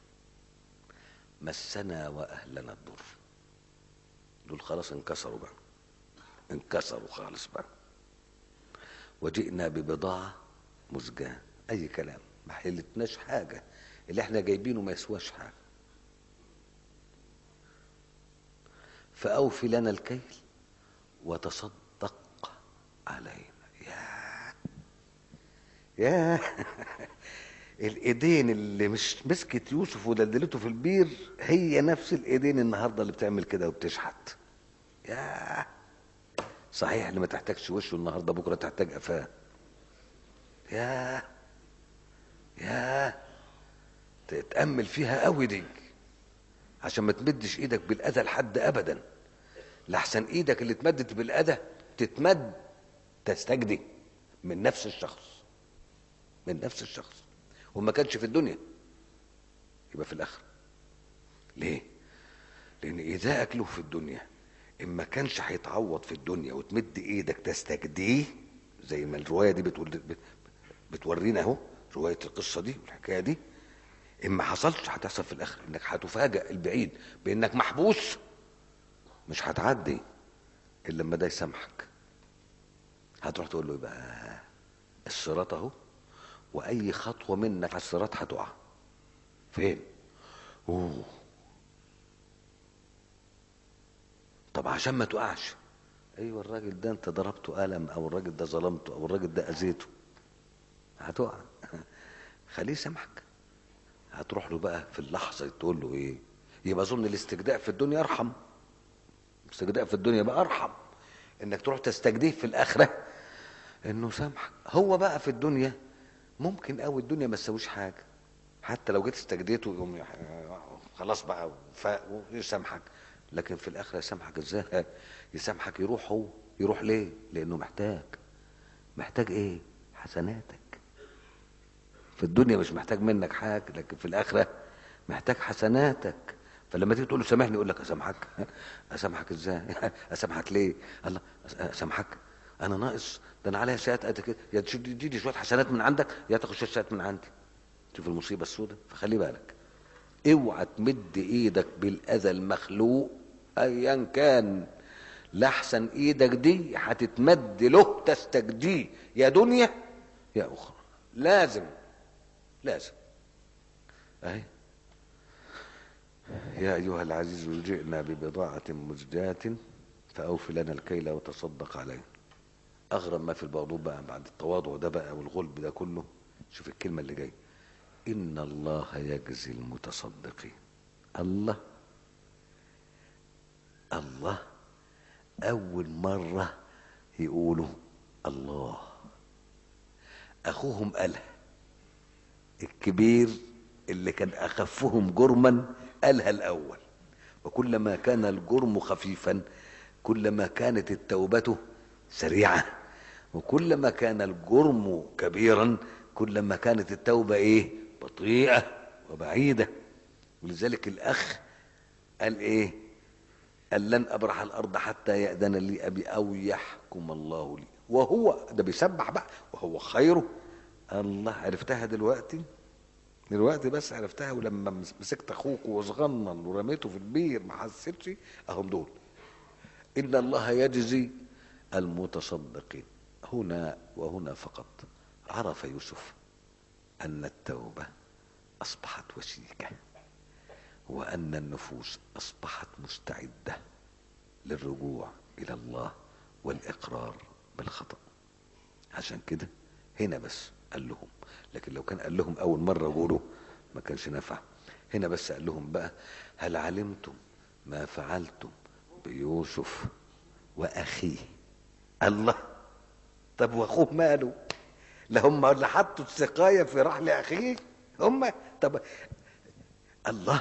Speaker 1: مسنا واهلنا الضر دول خلاص انكسروا بقى انكسروا خالص بقى وجئنا ببضاعة مزجاة أي كلام ما حلتناش حاجة اللي احنا جايبينه ما يسواش حاجة فأوفي لنا الكيل وتصدق علينا يا يا الايدين اللي مش مسكت يوسف ودلدلته في البير هي نفس الايدين النهارده اللي بتعمل كده وبتشحت يا صحيح اللي ما تحتاجش وشه النهارده بكره تحتاج قفاه يا يا تتامل فيها قوي دي عشان ما تمدش ايدك بالاذى لحد ابدا لحسن ايدك اللي اتمدت بالاذى تتمد تستجدي من نفس الشخص من نفس الشخص وما كانش في الدنيا يبقى في الاخره ليه لان ايذائك له في الدنيا اما كانش هيتعوض في الدنيا وتمد ايدك تستجديه زي ما الروايه دي بتقول بت- بتورينا اهو روايه القصه دي والحكايه دي اما حصلش هتحصل في الاخر انك هتفاجئ البعيد بانك محبوس مش هتعدي الا لما ده يسامحك هتروح تقول له يبقى الصراط اهو واي خطوه منك على الصراط هتقع فين اوه طب عشان ما تقعش ايوه الراجل ده انت ضربته قلم او الراجل ده ظلمته او الراجل ده اذيته هتقع خليه يسامحك هتروح له بقى في اللحظه تقول له ايه يبقى اظن الاستجداء في الدنيا ارحم الاستجداء في الدنيا بقى ارحم انك تروح تستجديه في الاخره انه سامحك هو بقى في الدنيا ممكن قوي الدنيا ما تسويش حاجه حتى لو جيت استجديته يقوم يح- خلاص بقى فاق ويسامحك لكن في الاخره يسامحك ازاي يسامحك يروح هو يروح ليه لانه محتاج محتاج ايه حسناتك في الدنيا مش محتاج منك حاجه لكن في الاخره محتاج حسناتك فلما تيجي تقول له سامحني يقول لك اسامحك اسامحك ازاي اسامحك ليه الله اسامحك انا ناقص ده انا عليا سيئات قد كده يا تديني شويه حسنات من عندك يا تاخد شويه سيئات من عندي شوف المصيبه السوداء فخلي بالك اوعى تمد ايدك بالاذى المخلوق ايا كان لاحسن ايدك دي هتتمد له تستجديه يا دنيا يا اخرى لازم لازم اهي يا ايها العزيز جئنا ببضاعه مزجاه فاوف لنا الكيل وتصدق علينا اغرب ما في الموضوع بقى بعد التواضع ده بقى والغلب ده كله شوف الكلمه اللي جايه ان الله يجزي المتصدقين الله الله اول مره يقولوا الله اخوهم قالها الكبير اللي كان اخفهم جرما قالها الاول وكلما كان الجرم خفيفا كلما كانت التوبه سريعه وكلما كان الجرم كبيرا كلما كانت التوبه ايه بطيئه وبعيده ولذلك الاخ قال ايه قال لن ابرح الارض حتى ياذن لي ابي او يحكم الله لي وهو ده بيسبح بقى وهو خيره الله عرفتها دلوقتي دلوقتي بس عرفتها ولما مس- مسكت اخوك وصغنن ورميته في البير ما حسيتش اهم دول ان الله يجزي المتصدقين هنا وهنا فقط عرف يوسف أن التوبة أصبحت وشيكة وأن النفوس أصبحت مستعدة للرجوع إلى الله والإقرار بالخطأ عشان كده هنا بس قال لهم لكن لو كان قال لهم أول مرة قولوا ما كانش نفع هنا بس قال لهم بقى هل علمتم ما فعلتم بيوسف وأخيه الله طب وأخوه ماله لا هم اللي حطوا السقاية في رحل أخيه هم طب الله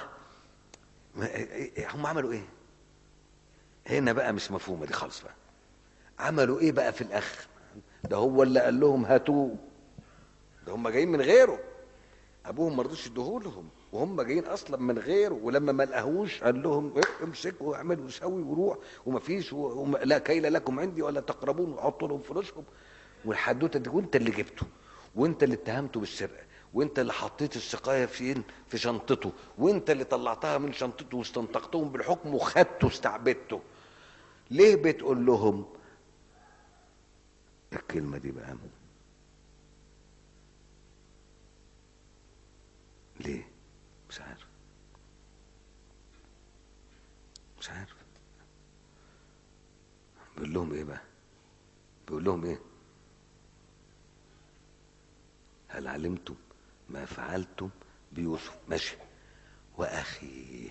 Speaker 1: هم عملوا ايه هنا بقى مش مفهومه دي خالص بقى عملوا ايه بقى في الاخ ده هو اللي قال لهم هاتوه ده هم جايين من غيره ابوهم ما رضوش يديهولهم وهم جايين اصلا من غيره ولما ما لقاهوش قال لهم إيه امسكوا واعملوا وسوي وروح ومفيش وما لا كيل لكم عندي ولا تقربون وحطوا لهم فلوسهم والحدوته دي وانت اللي جبته وانت اللي اتهمته بالسرقه وانت اللي حطيت السقايه فين في شنطته وانت اللي طلعتها من شنطته واستنطقتهم بالحكم وخدته واستعبدته ليه بتقول لهم الكلمه دي بقى ليه مش عارف مش عارف بيقول لهم ايه بقى بيقول لهم ايه هل علمتم ما فعلتم بيوسف ماشي واخيه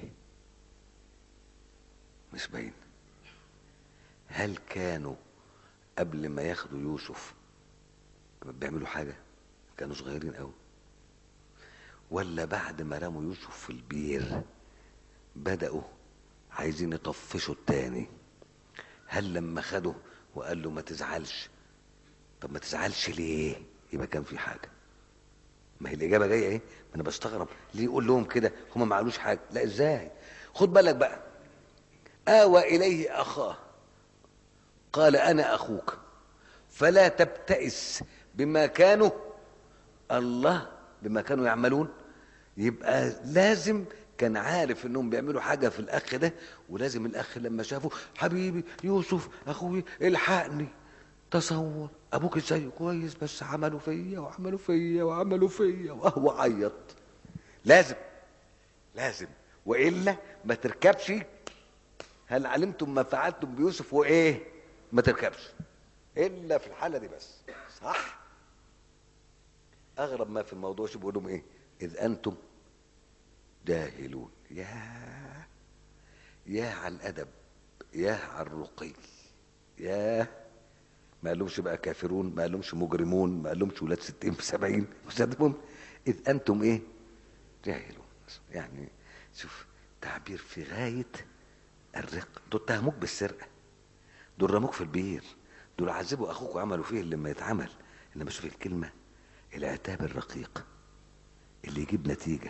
Speaker 1: مش باين هل كانوا قبل ما ياخدوا يوسف بيعملوا حاجه كانوا صغيرين قوي ولا بعد ما رموا يوسف في البير بدأوا عايزين يطفشوا التاني هل لما خدوا وقال له ما تزعلش طب ما تزعلش ليه يبقى كان في حاجه ما هي الاجابه جايه ايه ما انا بستغرب ليه يقول لهم كده هم ما عملوش حاجه لا ازاي خد بالك بقى اوى اليه اخاه قال انا اخوك فلا تبتئس بما كانوا الله بما كانوا يعملون يبقى لازم كان عارف انهم بيعملوا حاجه في الاخ ده ولازم الاخ لما شافه حبيبي يوسف اخوي الحقني تصور ابوك ازاي كويس بس عملوا فيا وعملوا فيا وعملوا فيا وهو عيط لازم لازم والا ما تركبش هل علمتم ما فعلتم بيوسف وايه ما تركبش الا في الحاله دي بس صح اغرب ما في الموضوع شو بيقول لهم ايه اذ انتم جاهلون يا يا على الادب يا على الرقي يا ما قالهمش بقى كافرون ما قالهمش مجرمون ما قالهمش ولاد ستين في سبعين وسادهم إذ أنتم إيه جاهلون يعني شوف تعبير في غاية الرق دول اتهموك بالسرقة دول رموك في البير دول عذبوا أخوك وعملوا فيه اللي ما يتعمل إنما شوف الكلمة العتاب الرقيق اللي يجيب نتيجة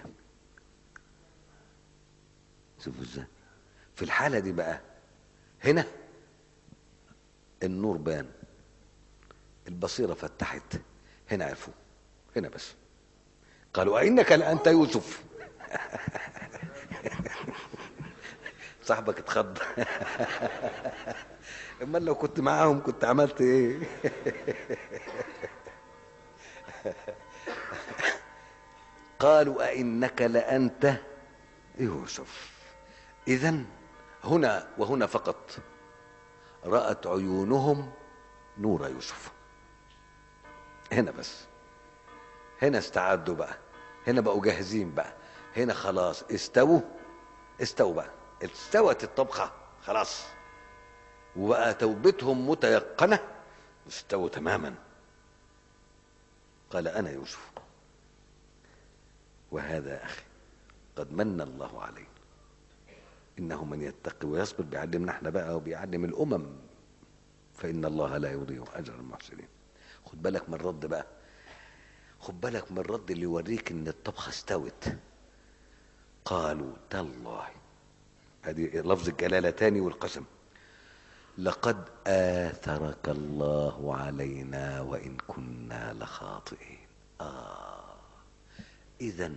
Speaker 1: شوفوا ازاي في الحالة دي بقى هنا النور بان البصيرة فتحت هنا عرفوا هنا بس قالوا أئنك لأنت يوسف صاحبك اتخض امال لو كنت معاهم كنت عملت ايه قالوا أئنك لأنت يوسف إذا هنا وهنا فقط رأت عيونهم نور يوسف هنا بس هنا استعدوا بقى هنا بقوا جاهزين بقى هنا خلاص استووا استووا بقى استوت الطبخة خلاص وبقى توبتهم متيقنة استووا تماما قال أنا يوسف وهذا أخي قد من الله عليه إنه من يتقي ويصبر بيعلمنا احنا بقى وبيعلم الأمم فإن الله لا يضيع أجر المحسنين خد بالك من الرد بقى خد بالك من الرد اللي يوريك إن الطبخة استوت قالوا تالله هذه لفظ الجلالة تاني والقسم لقد آثرك الله علينا وإن كنا لخاطئين آه إذا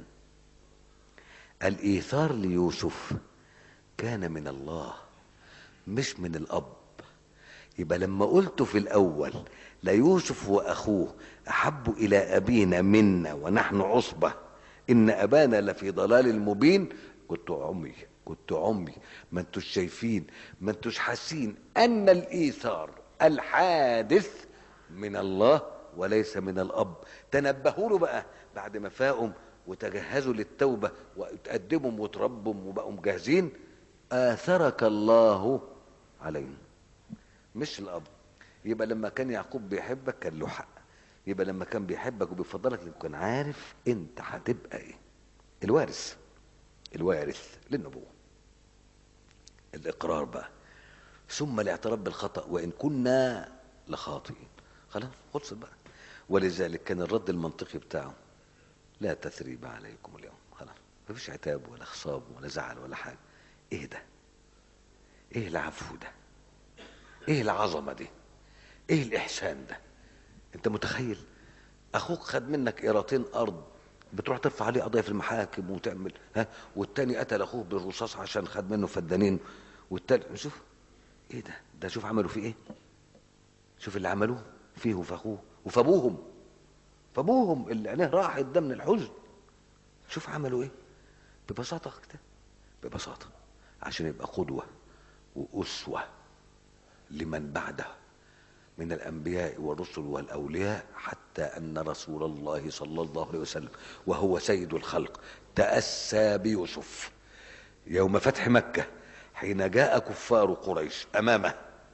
Speaker 1: الإيثار ليوسف كان من الله مش من الأب يبقى لما قلت في الأول ليوسف وأخوه أحب إلى أبينا منا ونحن عصبة إن أبانا لفي ضلال مبين كنت عمي كنت عمي ما انتوش شايفين ما انتوش حاسين أن الإيثار الحادث من الله وليس من الأب تنبهوا له بقى بعد ما فاقوا وتجهزوا للتوبة وتقدموا وتربوا وبقوا جاهزين آثرك الله عليهم مش الأب يبقى لما كان يعقوب بيحبك كان له حق يبقى لما كان بيحبك وبيفضلك كان عارف انت هتبقى ايه الوارث الوارث للنبوة الإقرار بقى ثم الاعتراف بالخطأ وإن كنا لخاطئين خلاص خلصت بقى ولذلك كان الرد المنطقي بتاعه لا تثريب عليكم اليوم خلاص مفيش عتاب ولا خصاب ولا زعل ولا حاجة ايه ده ايه العفو ده ايه العظمة دي ايه الاحسان ده انت متخيل اخوك خد منك قيراطين ارض بتروح ترفع عليه قضيه في المحاكم وتعمل ها والتاني قتل اخوه بالرصاص عشان خد منه فدانين والتاني شوف ايه ده ده شوف عملوا فيه ايه شوف اللي عملوه فيه وفي اخوه وفي ابوهم فابوهم اللي عينيه راحت ده من الحزن شوف عملوا ايه ببساطه كده ببساطه عشان يبقى قدوه واسوه لمن بعده من الأنبياء والرسل والأولياء حتى أن رسول الله صلى الله عليه وسلم وهو سيد الخلق تأسى بيوسف يوم فتح مكة حين جاء كفار قريش أمامه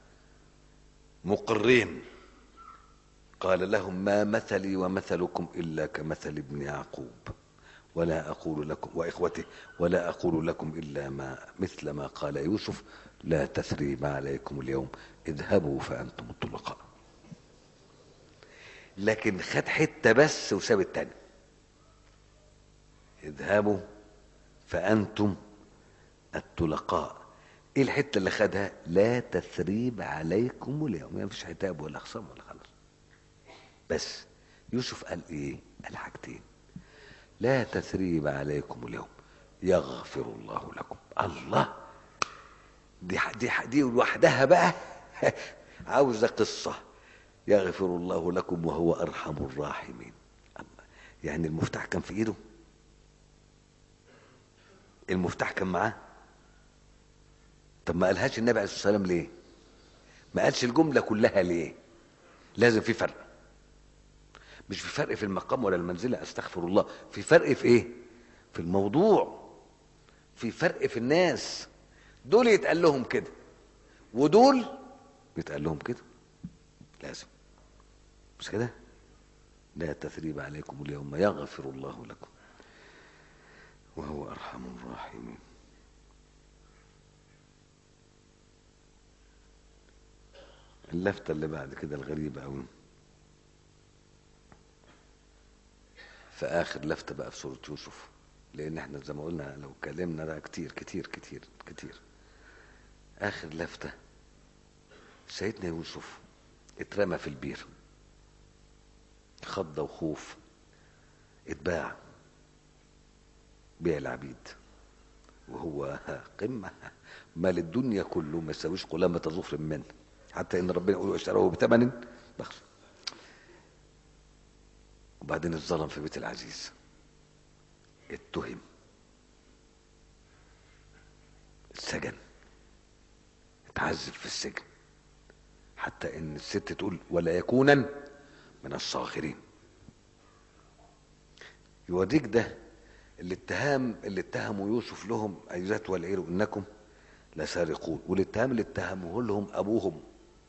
Speaker 1: مقرين قال لهم ما مثلي ومثلكم إلا كمثل ابن يعقوب ولا أقول لكم وإخوته ولا أقول لكم إلا ما مثل ما قال يوسف لا تثريب عليكم اليوم اذهبوا فأنتم الطلقاء لكن خد حتة بس وساب التاني اذهبوا فأنتم الطلقاء ايه الحتة اللي خدها لا تثريب عليكم اليوم يعني مفيش عتاب ولا خصام ولا خلاص بس يوسف قال ايه قال حاجتين لا تثريب عليكم اليوم يغفر الله لكم الله دي دي دي لوحدها بقى عاوزه قصه يغفر الله لكم وهو ارحم الراحمين يعني المفتاح كان في ايده المفتاح كان معاه طب ما قالهاش النبي عليه الصلاه والسلام ليه ما قالش الجمله كلها ليه لازم في فرق مش في فرق في المقام ولا المنزله استغفر الله في فرق في ايه في الموضوع في فرق في الناس دول يتقال لهم كده ودول يتقال لهم كده لازم مش كده لا تثريب عليكم اليوم يغفر الله لكم وهو ارحم الراحمين اللفتة اللي بعد كده الغريبة أوي في آخر لفتة بقى في سورة يوسف لأن احنا زي ما قلنا لو اتكلمنا ده كتير كتير كتير كتير آخر لفتة سيدنا يوسف اترمى في البير خضة وخوف اتباع بيع العبيد وهو قمة مال الدنيا كله ما يساويش قلامة ظفر منه حتى ان ربنا يقول اشتروه بثمن بخس وبعدين الظلم في بيت العزيز اتهم السجن اتعذب في السجن حتى ان الست تقول ولا يكونا من الصاغرين يوريك ده الاتهام اللي اتهموا يوسف لهم ايزات والعير انكم لسارقون والاتهام اللي اتهموه لهم ابوهم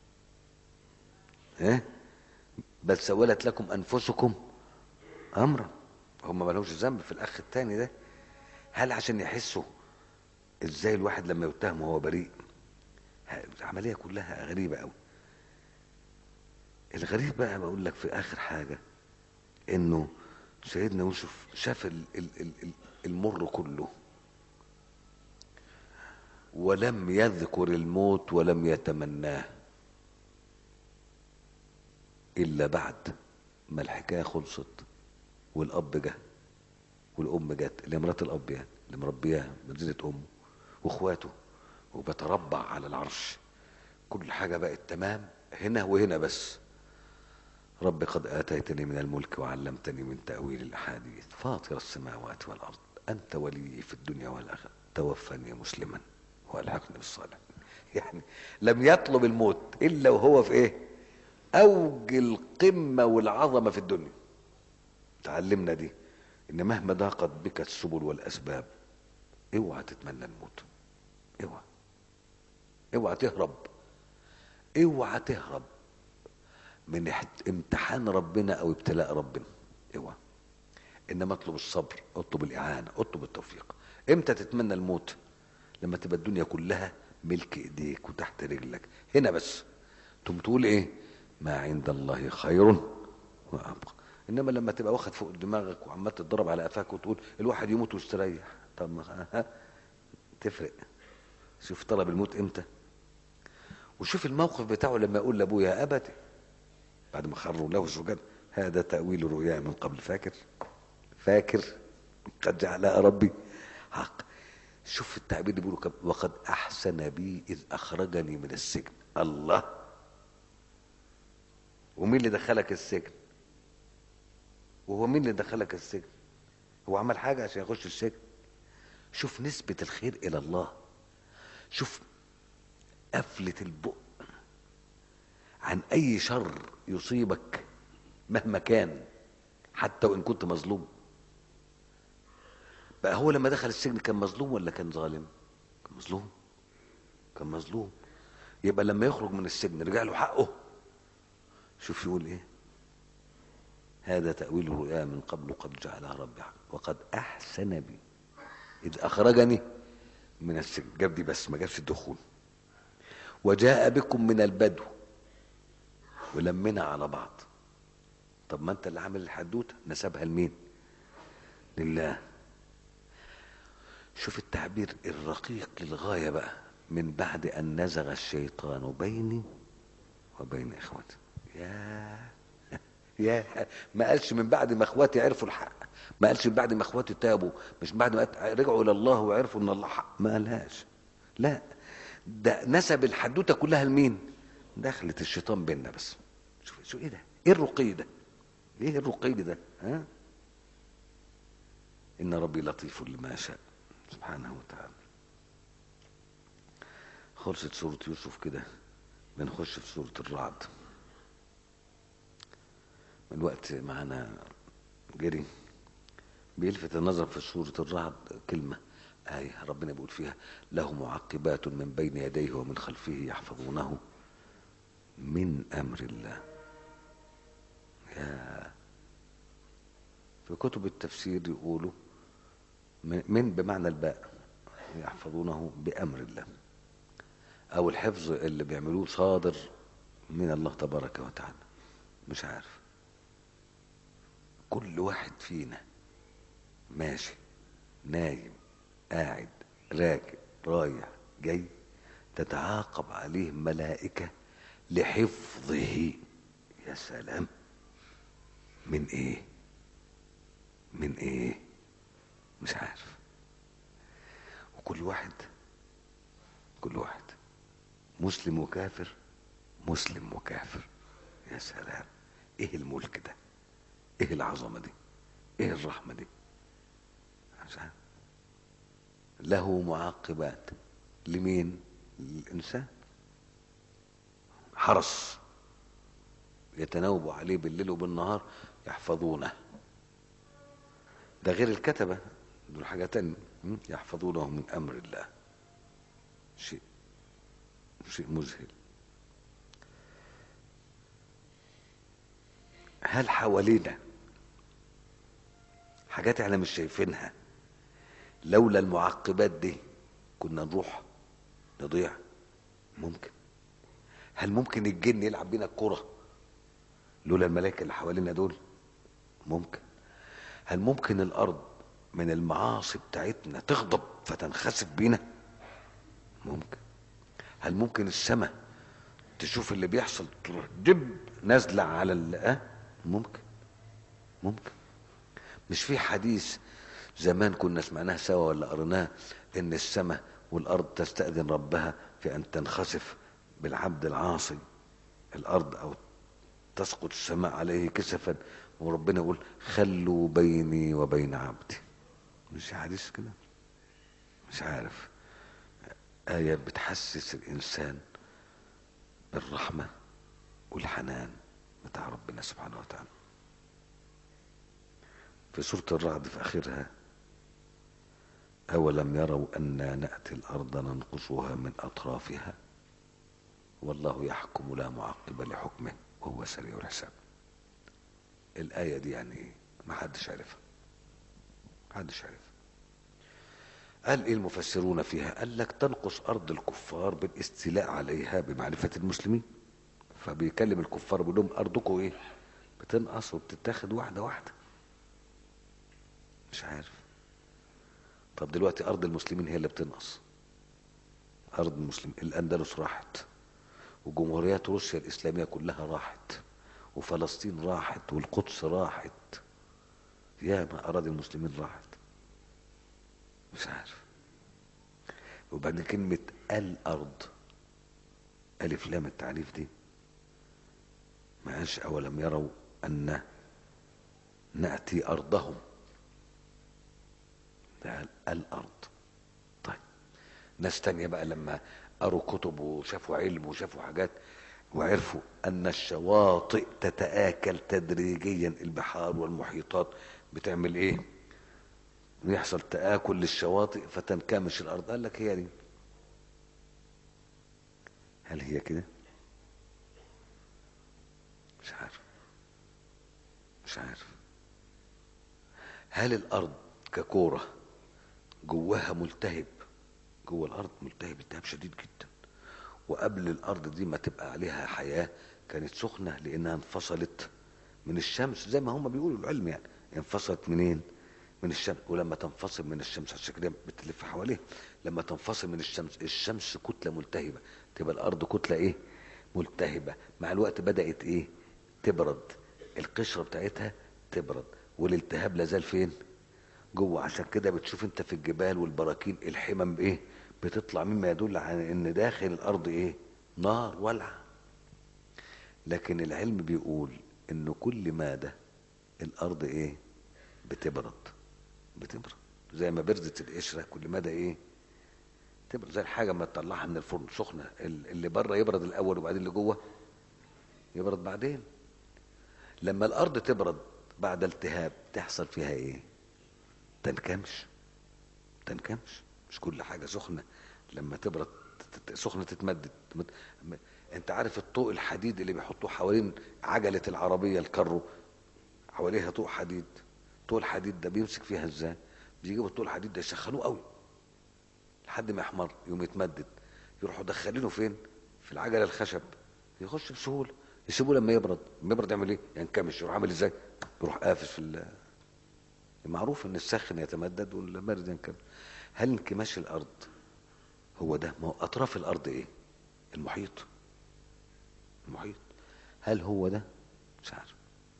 Speaker 1: ايه بل سولت لكم انفسكم امرا هم ما لهمش ذنب في الاخ التاني ده هل عشان يحسوا ازاي الواحد لما يتهم وهو بريء العمليه كلها غريبه قوي الغريب بقى بقول لك في اخر حاجه انه سيدنا يوسف شاف ال- ال- ال- ال- المر كله ولم يذكر الموت ولم يتمناه الا بعد ما الحكايه خلصت والاب جه والام جت اللي مرات الاب يعني اللي مربياه مدينه امه واخواته وبتربع على العرش كل حاجة بقت تمام هنا وهنا بس رب قد آتيتني من الملك وعلمتني من تأويل الأحاديث فاطر السماوات والأرض أنت ولي في الدنيا والآخرة توفني مسلما والحقني بالصالحين يعني لم يطلب الموت إلا وهو في إيه أوج القمة والعظمة في الدنيا تعلمنا دي إن مهما ضاقت بك السبل والأسباب اوعى تتمنى الموت اوعى اوعى تهرب اوعى تهرب من احت- امتحان ربنا او ابتلاء ربنا اوعى انما اطلب الصبر اطلب الاعانه اطلب التوفيق امتى تتمنى الموت لما تبقى الدنيا كلها ملك ايديك وتحت رجلك هنا بس تقوم تقول ايه ما عند الله خير وابقى انما لما تبقى واخد فوق دماغك وعمال تتضرب على قفاك وتقول الواحد يموت ويستريح طب ما ها تفرق شوف طلب الموت امتى وشوف الموقف بتاعه لما يقول لابويا يا ابتي بعد ما خروا له سجد هذا تأويل رؤيا من قبل فاكر فاكر قد جعلها ربي حق شوف التعبير اللي بيقولوا كم- وقد أحسن بي إذ أخرجني من السجن الله ومين اللي دخلك السجن وهو مين اللي دخلك السجن هو عمل حاجة عشان يخش السجن شوف نسبة الخير إلى الله شوف قفلة البق عن أي شر يصيبك مهما كان حتى وإن كنت مظلوم بقى هو لما دخل السجن كان مظلوم ولا كان ظالم كان مظلوم كان مظلوم يبقى لما يخرج من السجن رجع له حقه شوف يقول ايه هذا تأويل الرؤيا من قبل قد جعلها ربي حق وقد أحسن بي إذ أخرجني من السجن جاب دي بس ما جابش الدخول وجاء بكم من البدو ولمنا على بعض طب ما انت اللي عامل الحدوته نسبها لمين لله شوف التعبير الرقيق للغايه بقى من بعد ان نزغ الشيطان بيني وبين اخوتي يا يا ما قالش من بعد ما اخواتي عرفوا الحق ما قالش من بعد ما اخواتي تابوا مش من بعد ما رجعوا الى الله وعرفوا ان الله حق ما قالهاش لا ده نسب الحدوته كلها لمين دخلت الشيطان بينا بس شوف شو ايه ده ايه الرقي ده ايه الرقي ده ها ان ربي لطيف لما يشاء سبحانه وتعالى خلصت سورة يوسف كده بنخش في سورة الرعد من الوقت معنا جري بيلفت النظر في سورة الرعد كلمة آية ربنا بيقول فيها له معقبات من بين يديه ومن خلفه يحفظونه من أمر الله يا في كتب التفسير يقولوا من من بمعنى الباء يحفظونه بأمر الله أو الحفظ اللي بيعملوه صادر من الله تبارك وتعالى مش عارف كل واحد فينا ماشي نايم قاعد راكب رايح جاي تتعاقب عليه ملائكة لحفظه يا سلام من ايه من ايه مش عارف وكل واحد كل واحد مسلم وكافر مسلم وكافر يا سلام ايه الملك ده ايه العظمة دي ايه الرحمة دي مش عارف له معقبات لمين للإنسان حرس يتناوب عليه بالليل وبالنهار يحفظونه ده غير الكتبة دول حاجة تانية م? يحفظونه من أمر الله شيء شيء مذهل هل حوالينا حاجات احنا مش شايفينها لولا المعقبات دي كنا نروح نضيع ممكن هل ممكن الجن يلعب بينا الكرة لولا الملائكة اللي حوالينا دول ممكن هل ممكن الأرض من المعاصي بتاعتنا تغضب فتنخسف بينا ممكن هل ممكن السماء تشوف اللي بيحصل تروح دب نازلة على ال آه؟ ممكن ممكن مش في حديث زمان كنا سمعناه سوا ولا قريناه ان السماء والارض تستأذن ربها في ان تنخسف بالعبد العاصي الارض او تسقط السماء عليه كسفا وربنا يقول خلوا بيني وبين عبدي مش حديث كده مش عارف آية بتحسس الإنسان بالرحمة والحنان بتاع ربنا سبحانه وتعالى في سورة الرعد في آخرها أولم يروا أنا نأتي الأرض ننقصها من أطرافها والله يحكم لا معقب لحكمه وهو سريع الحساب الآية دي يعني ما حدش عرفها ما حدش عرفها قال ايه المفسرون فيها قال لك تنقص ارض الكفار بالاستيلاء عليها بمعرفة المسلمين فبيكلم الكفار بيقول لهم ارضكم ايه بتنقص وبتتاخد واحدة واحدة مش عارف طب دلوقتي ارض المسلمين هي اللي بتنقص ارض المسلمين الاندلس راحت وجمهوريات روسيا الاسلامية كلها راحت وفلسطين راحت والقدس راحت ياما اراضي المسلمين راحت مش عارف وبعدين كلمة الأرض ألف لام التعريف دي ما قالش أولم يروا أن نأتي أرضهم ده الأرض طيب ناس تانية بقى لما قروا كتب وشافوا علم وشافوا حاجات وعرفوا أن الشواطئ تتآكل تدريجيا البحار والمحيطات بتعمل إيه؟ ويحصل تآكل للشواطئ فتنكمش الأرض قال لك هي دي هل هي كده مش عارف مش عارف هل الأرض ككورة جواها ملتهب جوه الأرض ملتهب التهاب شديد جدا وقبل الأرض دي ما تبقى عليها حياة كانت سخنة لأنها انفصلت من الشمس زي ما هم بيقولوا العلم يعني انفصلت منين؟ من الشمس ولما تنفصل من الشمس عشان كده بتلف حواليها لما تنفصل من الشمس الشمس كتله ملتهبه تبقى الارض كتله ايه ملتهبه مع الوقت بدات ايه تبرد القشره بتاعتها تبرد والالتهاب لازال فين جوه عشان كده بتشوف انت في الجبال والبراكين الحمم بايه بتطلع مما يدل على ان داخل الارض ايه نار ولعه لكن العلم بيقول انه كل ماده الارض ايه بتبرد بتبرد زي ما بردت القشره كل مدى ايه تبرد زي الحاجه ما تطلعها من الفرن سخنه اللي بره يبرد الاول وبعدين اللي جوه يبرد بعدين لما الارض تبرد بعد التهاب تحصل فيها ايه تنكمش تنكمش مش كل حاجه سخنه لما تبرد سخنه تتمدد انت عارف الطوق الحديد اللي بيحطوه حوالين عجله العربيه الكرو حواليها طوق حديد طول الحديد ده بيمسك فيها ازاي بيجيبوا الطول الحديد ده يسخنوه قوي لحد ما يحمر يقوم يتمدد يروحوا دخلينه فين في العجله الخشب يخش بسهوله يسيبوه لما يبرد لما يبرد يعمل ايه ينكمش يروح عامل ازاي يروح قافش في ال معروف ان السخن يتمدد والبرد ينكمش هل انكماش الارض هو ده ما هو اطراف الارض ايه المحيط المحيط هل هو ده مش عارف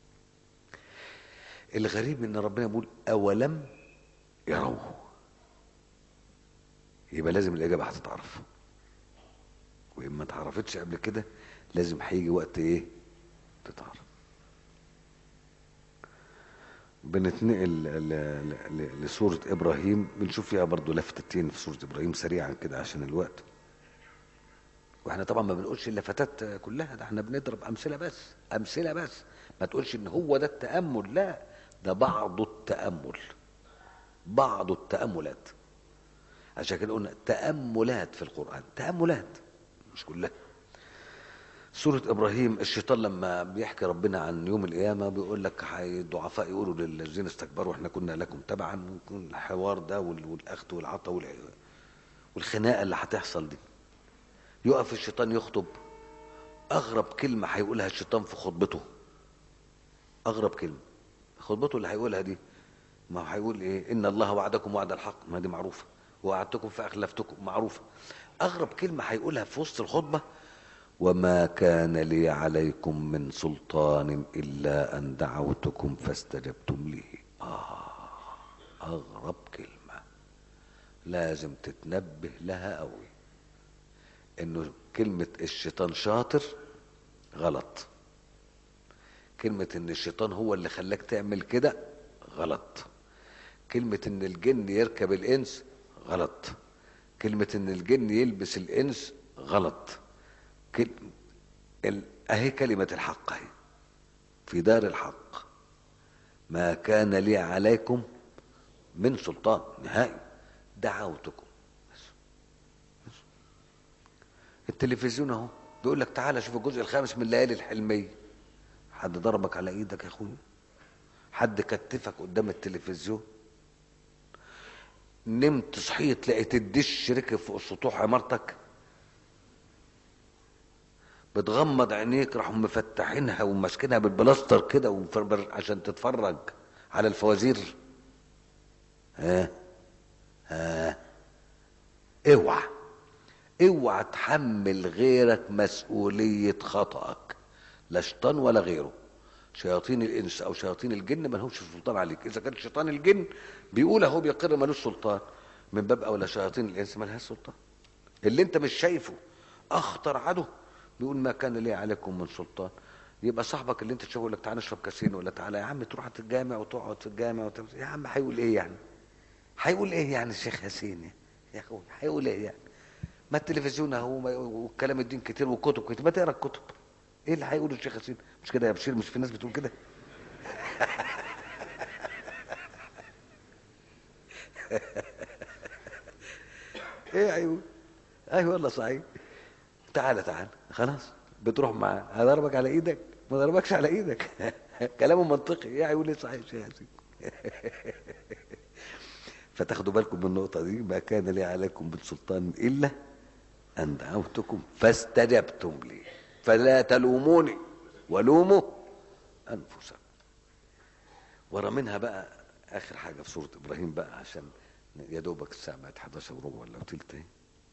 Speaker 1: الغريب ان ربنا يقول اولم يروه يبقى لازم الاجابه هتتعرف وان ما اتعرفتش قبل كده لازم هيجي وقت ايه تتعرف بنتنقل لسورة إبراهيم بنشوف فيها برضو لفتتين في سورة إبراهيم سريعا كده عشان الوقت واحنا طبعا ما بنقولش اللفتات كلها ده احنا بنضرب أمثلة بس أمثلة بس ما تقولش إن هو ده التأمل لا ده بعض التأمل بعض التأملات عشان كده قلنا تأملات في القرآن تأملات مش كلها سورة إبراهيم الشيطان لما بيحكي ربنا عن يوم القيامة بيقول لك الضعفاء يقولوا للذين استكبروا احنا كنا لكم تبعا الحوار ده والأخذ والعطاء والخناقة اللي هتحصل دي يقف الشيطان يخطب أغرب كلمة هيقولها الشيطان في خطبته أغرب كلمة خطبته اللي هيقولها دي ما هو هيقول ايه ان الله وعدكم وعد الحق ما دي معروفه ووعدتكم فاخلفتكم معروفه اغرب كلمه هيقولها في وسط الخطبه وما كان لي عليكم من سلطان الا ان دعوتكم فاستجبتم لي اه اغرب كلمه لازم تتنبه لها قوي انه كلمة الشيطان شاطر غلط كلمة ان الشيطان هو اللي خلاك تعمل كده غلط كلمة ان الجن يركب الانس غلط كلمة ان الجن يلبس الانس غلط كل... ال... اهي كلمة الحق اهي في دار الحق ما كان لي عليكم من سلطان نهائي دعوتكم بس. بس. التلفزيون اهو بيقول لك تعالى شوف الجزء الخامس من الليالي الحلميه حد ضربك على ايدك يا اخويا حد كتفك قدام التلفزيون نمت صحيت لقيت الدش ركب فوق سطوح عمارتك بتغمض عينيك راحوا مفتحينها وماسكينها بالبلاستر كده ومفربر- عشان تتفرج على الفوازير ها ها اوعى اوعى تحمل غيرك مسؤولية خطأك لا شيطان ولا غيره شياطين الانس او شياطين الجن ما لهمش سلطان عليك اذا كان شيطان الجن بيقول اهو بيقر ملوش سلطان من باب اولى شياطين الانس ما لهاش سلطان اللي انت مش شايفه اخطر عدو بيقول ما كان لي عليكم من سلطان يبقى صاحبك اللي انت تشوفه يقول لك تعالى نشرب كاسين ولا تعالى يا عم تروح الجامع وتقعد في الجامع وتمس... يا عم هيقول ايه يعني هيقول ايه يعني الشيخ ياسين يا اخوي هيقول ايه يعني ما التلفزيون اهو ما- وكلام الدين كتير وكتب كتير ما تقرا الكتب ايه اللي هيقوله الشيخ ياسين مش كده يا بشير مش في ناس بتقول كده ايه هيقول ايوه والله صحيح تعالى تعالى خلاص بتروح معاه هضربك على ايدك ما ضربكش على ايدك كلامه منطقي ايه هيقول ايه صحيح الشيخ ياسين فتاخدوا بالكم من النقطة دي ما كان لي عليكم من سلطان إلا أن دعوتكم فاستجبتم لي فلا تلوموني ولوموا أنفسكم ورا منها بقى آخر حاجة في سورة إبراهيم بقى عشان يا دوبك الساعة بقت 11 وربع ولا تلت اهي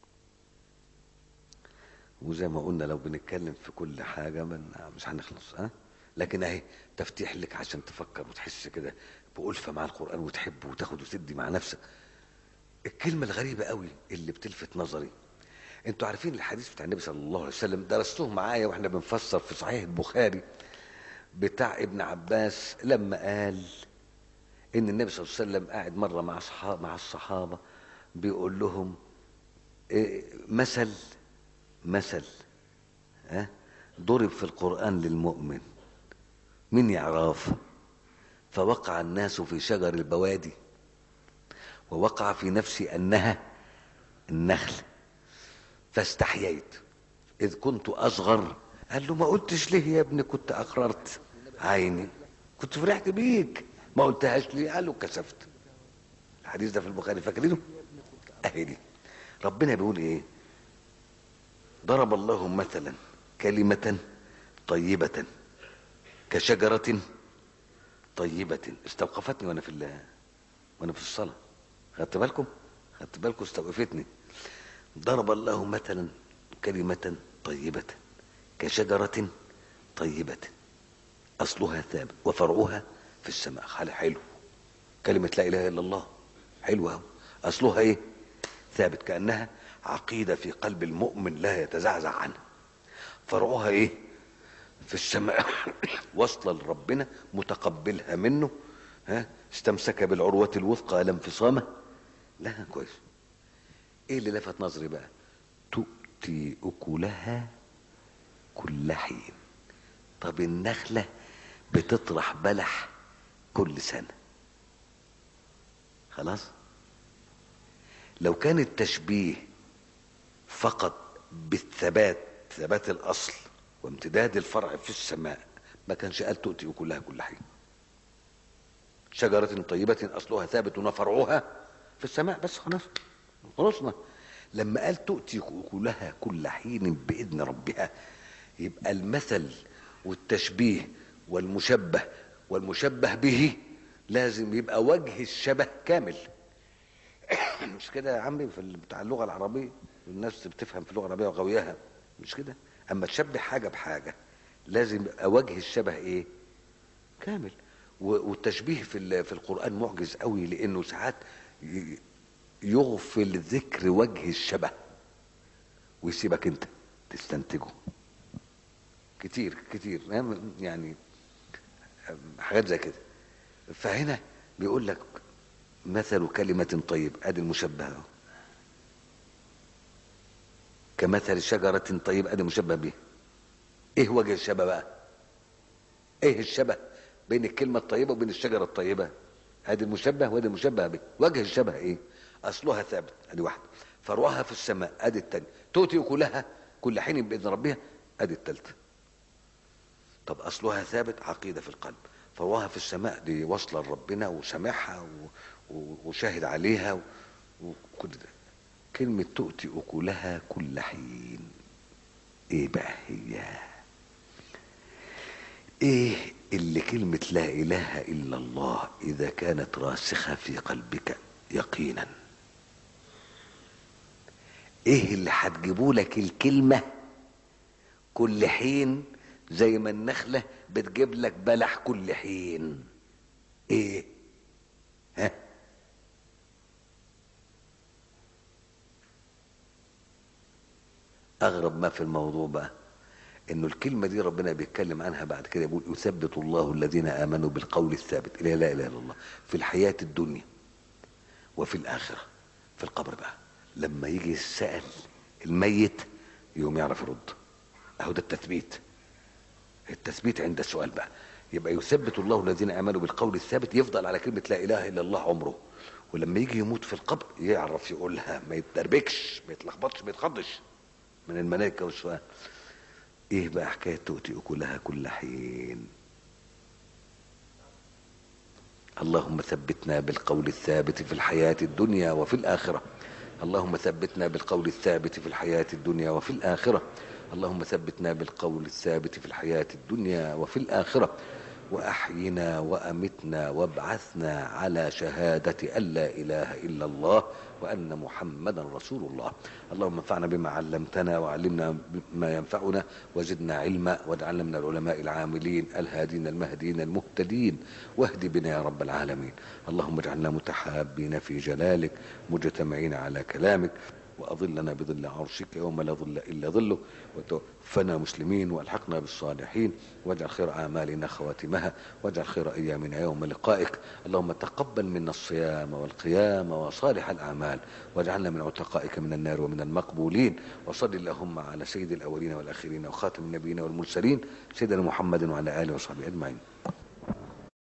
Speaker 1: وزي ما قلنا لو بنتكلم في كل حاجة من مش هنخلص ها لكن اهي تفتيح لك عشان تفكر وتحس كده بألفة مع القرآن وتحبه وتاخد وتدي مع نفسك الكلمة الغريبة قوي اللي بتلفت نظري انتوا عارفين الحديث بتاع النبي صلى الله عليه وسلم درستوه معايا واحنا بنفسر في صحيح البخاري بتاع ابن عباس لما قال ان النبي صلى الله عليه وسلم قاعد مرة مع اصحاب مع الصحابة بيقول لهم إيه مثل مثل ها ضرب في القرآن للمؤمن من يعرف فوقع الناس في شجر البوادي ووقع في نفسي أنها النخل فاستحييت إذ كنت أصغر قال له ما قلتش ليه يا ابني كنت أقررت عيني كنت فرحت بيك ما قلتهاش ليه قال له كسفت الحديث ده في البخاري فاكرينه اهي دي ربنا بيقول ايه ضرب الله مثلا كلمة طيبة كشجرة طيبة استوقفتني وانا في الله وانا في الصلاة خدت بالكم خدت بالكم استوقفتني ضرب الله مثلا كلمة طيبة كشجرة طيبة أصلها ثابت وفرعها في السماء حال حلو كلمة لا إله إلا الله حلوة أصلها إيه ثابت كأنها عقيدة في قلب المؤمن لا يتزعزع عنها فرعها إيه في السماء وصل لربنا متقبلها منه ها استمسك بالعروة الوثقى لا انفصامه لا كويس ايه اللي لفت نظري بقى تؤتي اكلها كل حين طب النخلة بتطرح بلح كل سنة خلاص لو كان التشبيه فقط بالثبات ثبات الاصل وامتداد الفرع في السماء ما كانش قال تؤتي اكلها كل حين شجرة طيبة أصلها ثابت وفرعها في السماء بس خلاص خلصنا لما قال تؤتي أكلها كل حين بإذن ربها يبقى المثل والتشبيه والمشبه والمشبه به لازم يبقى وجه الشبه كامل مش كده يا عمي في بتاع اللغة العربية الناس بتفهم في اللغة العربية وغاوياها مش كده أما تشبه حاجة بحاجة لازم يبقى وجه الشبه إيه كامل والتشبيه في في القرآن معجز قوي لأنه ساعات يغفل ذكر وجه الشبه ويسيبك انت تستنتجه كتير كتير يعني حاجات زي كده فهنا بيقول لك مثل كلمة طيب ادي المشبهة كمثل شجرة طيب ادي مشبه به ايه وجه الشبه بقى ايه الشبه بين الكلمة الطيبة وبين الشجرة الطيبة ادي المشبه وادي المشبه به وجه الشبه ايه اصلها ثابت ادي واحدة فروعها في السماء ادي التانية تؤتي كلها كل حين باذن ربها ادي التالتة طب اصلها ثابت عقيدة في القلب فروعها في السماء دي واصلة لربنا وسامعها و... و... وشاهد عليها و... وكل ده كلمة تؤتي أكلها كل حين ايه بقى هي ايه اللي كلمة لا اله الا الله اذا كانت راسخة في قلبك يقينا ايه اللي هتجيبوا لك الكلمة كل حين زي ما النخلة بتجيب لك بلح كل حين ايه ها اغرب ما في الموضوع بقى انه الكلمة دي ربنا بيتكلم عنها بعد كده يقول يثبت الله الذين امنوا بالقول الثابت لا اله الا الله في الحياة الدنيا وفي الاخرة في القبر بقى لما يجي يسأل الميت يوم يعرف يرد اهو ده التثبيت التثبيت عند السؤال بقى يبقى يثبت الله الذين امنوا بالقول الثابت يفضل على كلمة لا اله الا الله عمره ولما يجي يموت في القبر يعرف يقولها ما يتدربكش ما يتلخبطش ما يتخضش من الملائكة والسؤال ايه بقى حكاية تؤتي اكلها كل حين اللهم ثبتنا بالقول الثابت في الحياة الدنيا وفي الآخرة اللهم ثبتنا بالقول الثابت في الحياة الدنيا وفي الآخرة اللهم ثبتنا بالقول الثابت في الحياة الدنيا وفي الآخرة وأحينا وأمتنا وابعثنا على شهادة أن لا إله إلا الله وأن محمدا رسول الله اللهم انفعنا بما علمتنا وعلمنا ما ينفعنا وزدنا علما واجعلنا من العلماء العاملين الهادين المهديين المهتدين واهد بنا يا رب العالمين اللهم اجعلنا متحابين في جلالك مجتمعين على كلامك وأظلنا بظل عرشك يوم لا ظل إلا ظله وتوفنا مسلمين والحقنا بالصالحين واجعل خير أعمالنا خواتمها واجعل خير أيامنا يوم لقائك اللهم تقبل منا الصيام والقيام وصالح الأعمال واجعلنا من عتقائك من النار ومن المقبولين وصل اللهم على سيد الأولين والآخرين وخاتم النبيين والمرسلين سيدنا محمد وعلى آله وصحبه أجمعين